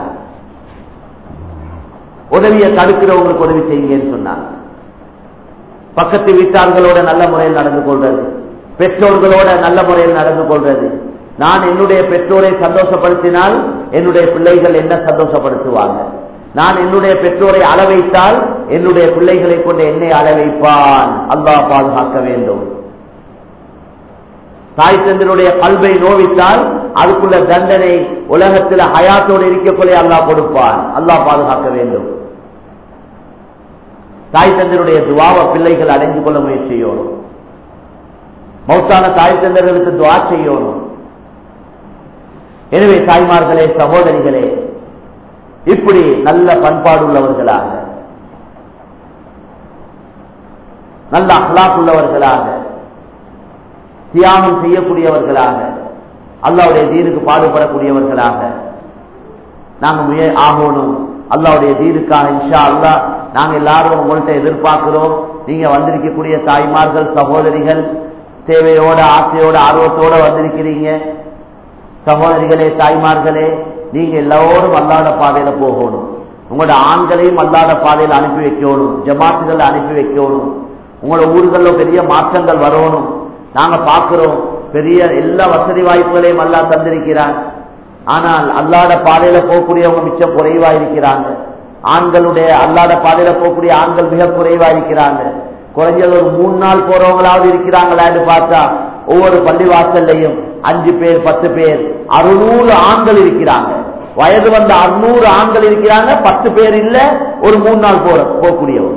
உதவியை தடுக்கிறவங்களுக்கு உதவி செய்யுங்கன்னு சொன்னாங்க பக்கத்து வீட்டார்களோட நல்ல முறையில் நடந்து கொள்றது பெற்றோர்களோட நல்ல முறையில் நடந்து கொள்றது நான் என்னுடைய பெற்றோரை சந்தோஷப்படுத்தினால் என்னுடைய பிள்ளைகள் என்ன சந்தோஷப்படுத்துவாங்க நான் என்னுடைய பெற்றோரை அளவைத்தால் என்னுடைய பிள்ளைகளை கொண்டு என்னை அளவைப்பான் அல்லாஹ் பாதுகாக்க வேண்டும் தாய் தந்தனுடைய கல்வை நோவித்தால் அதுக்குள்ள தண்டனை உலகத்தில் ஹயாத்தோடு இருக்கக்கூடிய அல்லாஹ் கொடுப்பான் அல்லாஹ் பாதுகாக்க வேண்டும் தாய் தந்தனுடைய துவாவ பிள்ளைகள் அடைந்து கொள்ள முயற்சி செய்யணும் மௌத்தான தாய் தந்தர்களுக்கு துவா செய்யணும் எனவே தாய்மார்களே சகோதரிகளே இப்படி நல்ல பண்பாடு உள்ளவர்களாக நல்ல அஹ்லாக் உள்ளவர்களாக தியாகம் செய்யக்கூடியவர்களாக அல்லாவுடைய தீனுக்கு பாடுபடக்கூடியவர்களாக நாங்க முய ஆகணும் அல்லாவுடைய தீனுக்காக இன்ஷா அல்லா நாங்க எல்லாரும் உங்கள்கிட்ட எதிர்பார்க்கிறோம் நீங்க வந்திருக்கக்கூடிய தாய்மார்கள் சகோதரிகள் தேவையோட ஆசையோட ஆர்வத்தோட வந்திருக்கிறீங்க சகோதரிகளே தாய்மார்களே நீங்க எல்லோரும் அல்லாத பாதையில போகணும் உங்களோட ஆண்களையும் அல்லாத பாதையில் அனுப்பி வைக்கணும் ஜமாத்துகள் அனுப்பி வைக்கணும் உங்களோட ஊர்களில் பெரிய மாற்றங்கள் வரணும் நாங்க பார்க்கிறோம் பெரிய எல்லா வசதி வாய்ப்புகளையும் அல்லா தந்திருக்கிறான் ஆனால் அல்லாத பாதையில போகக்கூடியவங்க மிச்சம் குறைவா இருக்கிறாங்க ஆண்களுடைய அல்லாத பாதையில போகக்கூடிய ஆண்கள் மிக குறைவா இருக்கிறாங்க குறைஞ்சது ஒரு மூணு நாள் போறவங்களாவது இருக்கிறாங்களான்னு பார்த்தா ஒவ்வொரு பள்ளிவாசல்லையும் அஞ்சு பேர் பத்து பேர் அறுநூறு ஆண்கள் இருக்கிறாங்க வயது வந்த அறுநூறு ஆண்கள் இருக்கிறாங்க பத்து பேர் இல்ல ஒரு மூணு நாள் போற போகக்கூடியவங்க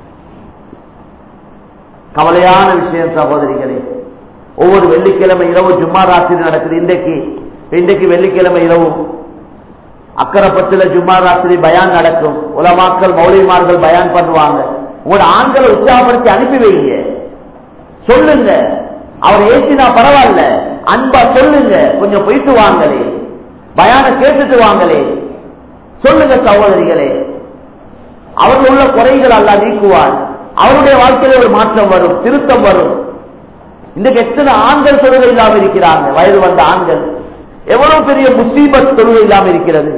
கவலையான விஷயம் சகோதரிகளே ஒவ்வொரு வெள்ளிக்கிழமை இரவு ஜும்மா ராத்திரி நடக்குது இன்றைக்கு இன்றைக்கு வெள்ளிக்கிழமை இரவு அக்கரப்பத்துல ஜும்மா ராத்திரி பயான் நடக்கும் உலமாக்கள் மௌலிமார்கள் பயான் பண்ணுவாங்க உங்களோட ஆண்களை உற்சாகப்படுத்தி அனுப்பி வைங்க சொல்லுங்க அவர் ஏசினா பரவாயில்ல அன்பா சொல்லுங்க கொஞ்சம் போயிட்டு வாங்களே பயான கேட்டுட்டு வாங்களே சொல்லுங்க சகோதரிகளே அவர்கள் உள்ள குறைகள் அல்ல நீக்குவார் அவருடைய வாழ்க்கையில ஒரு மாற்றம் வரும் திருத்தம் வரும் இன்றைக்கு எத்தனை ஆண்கள் தொழுகை இல்லாமல் இருக்கிறாங்க வயது வந்த ஆண்கள் எவ்வளவு பெரிய முசீபத் தொழுகை இல்லாமல் இருக்கிறது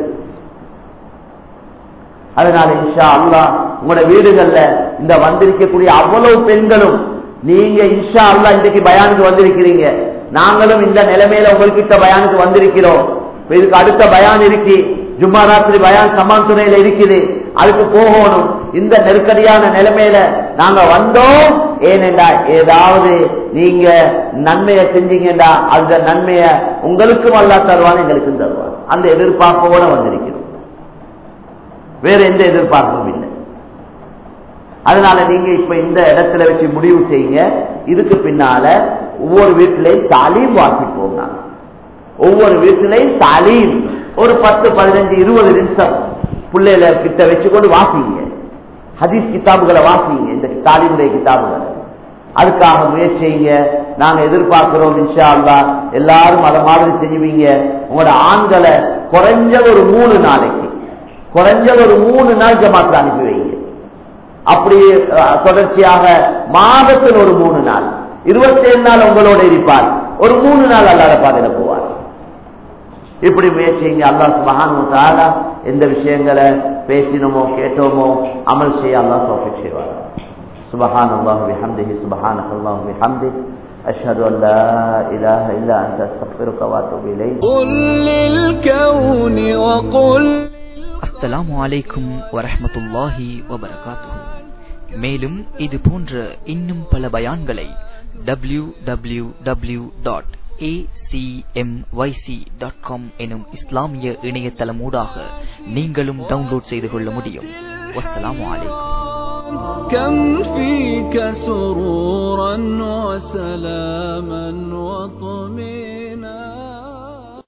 அதனால இன்ஷா அல்லா உங்களோட வீடுகள்ல இந்த வந்திருக்கக்கூடிய அவ்வளவு பெண்களும் நீங்க இன்ஷா அல்லா இன்றைக்கு பயானுக்கு வந்திருக்கிறீங்க நாங்களும் இந்த நிலைமையில உங்கள்கிட்ட பயானுக்கு வந்திருக்கிறோம் இதுக்கு அடுத்த பயான் இருக்கு ஜும்மா ராத்திரி பயான் சமான் துணையில இருக்குது அதுக்கு போகணும் இந்த நெருக்கடியான நிலைமையில நாங்க வந்தோம் ஏனென்றா ஏதாவது நீங்க நன்மையை செஞ்சீங்கடா அந்த நன்மைய உங்களுக்கும் அல்லா தருவான் எங்களுக்கும் தருவான் அந்த எதிர்பார்ப்போட வந்திருக்கிறோம் வேற எந்த எதிர்பார்ப்பும் இல்லை அதனால நீங்க இப்ப இந்த இடத்துல வச்சு முடிவு செய்யுங்க இதுக்கு பின்னால ஒவ்வொரு வீட்டிலையும் தாலீம் வாசிப்போம் நாங்க ஒவ்வொரு வீட்டிலையும் தாலீம் ஒரு பத்து பதினஞ்சு இருபது நிமிஷம் பிள்ளைகளை கிட்ட வச்சுக்கொண்டு வாசிங்க ஹதீஸ் கிதாபுகளை வாசிங்க இந்த தாலிமுடைய கிதாபுகளை அதுக்காக முயற்சிங்க நாங்க எதிர்பார்க்கிறோம் இன்ஷா அல்லா எல்லாரும் அதை மாதிரி செய்வீங்க உங்களோட ஆண்களை குறைஞ்ச ஒரு மூணு நாளைக்கு குறைஞ்ச ஒரு மூணு நாள் ஜமாத்துல அனுப்பி வைங்க அப்படி தொடர்ச்சியாக மாதத்தில் ஒரு மூணு நாள் இருபத்தி ஏழு நாள் உங்களோட இருப்பார் ஒரு மூணு நாள் அல்லாத பாதையில போவார் இப்படி முயற்சிங்க அல்லா சுபஹானு தாலா எந்த விஷயங்களை பேசினோமோ கேட்டோமோ அமல் செய்ய அல்லா தோஃபிக் செய்வார் سبحان الله بحمده سبحانك اللهم بحمدك أشهد أن لا إله إلا أنت أستغفرك وأتوب إليك قل للكون وقل அஸ்ஸலாமு அலைக்கும் வரஹ்மத்துல்லாஹி வபரகாத்துஹு மேலும் இது போன்ற இன்னும் பல பயான்களை W W W dot dot com எனும் இஸ்லாமிய இணையதளமூடாக நீங்களும் டவுன்லோட் செய்து கொள்ள முடியும் வஸ்ஸலாமு அலைக்கும் كم فيك سرورا وسلاما وطمئنا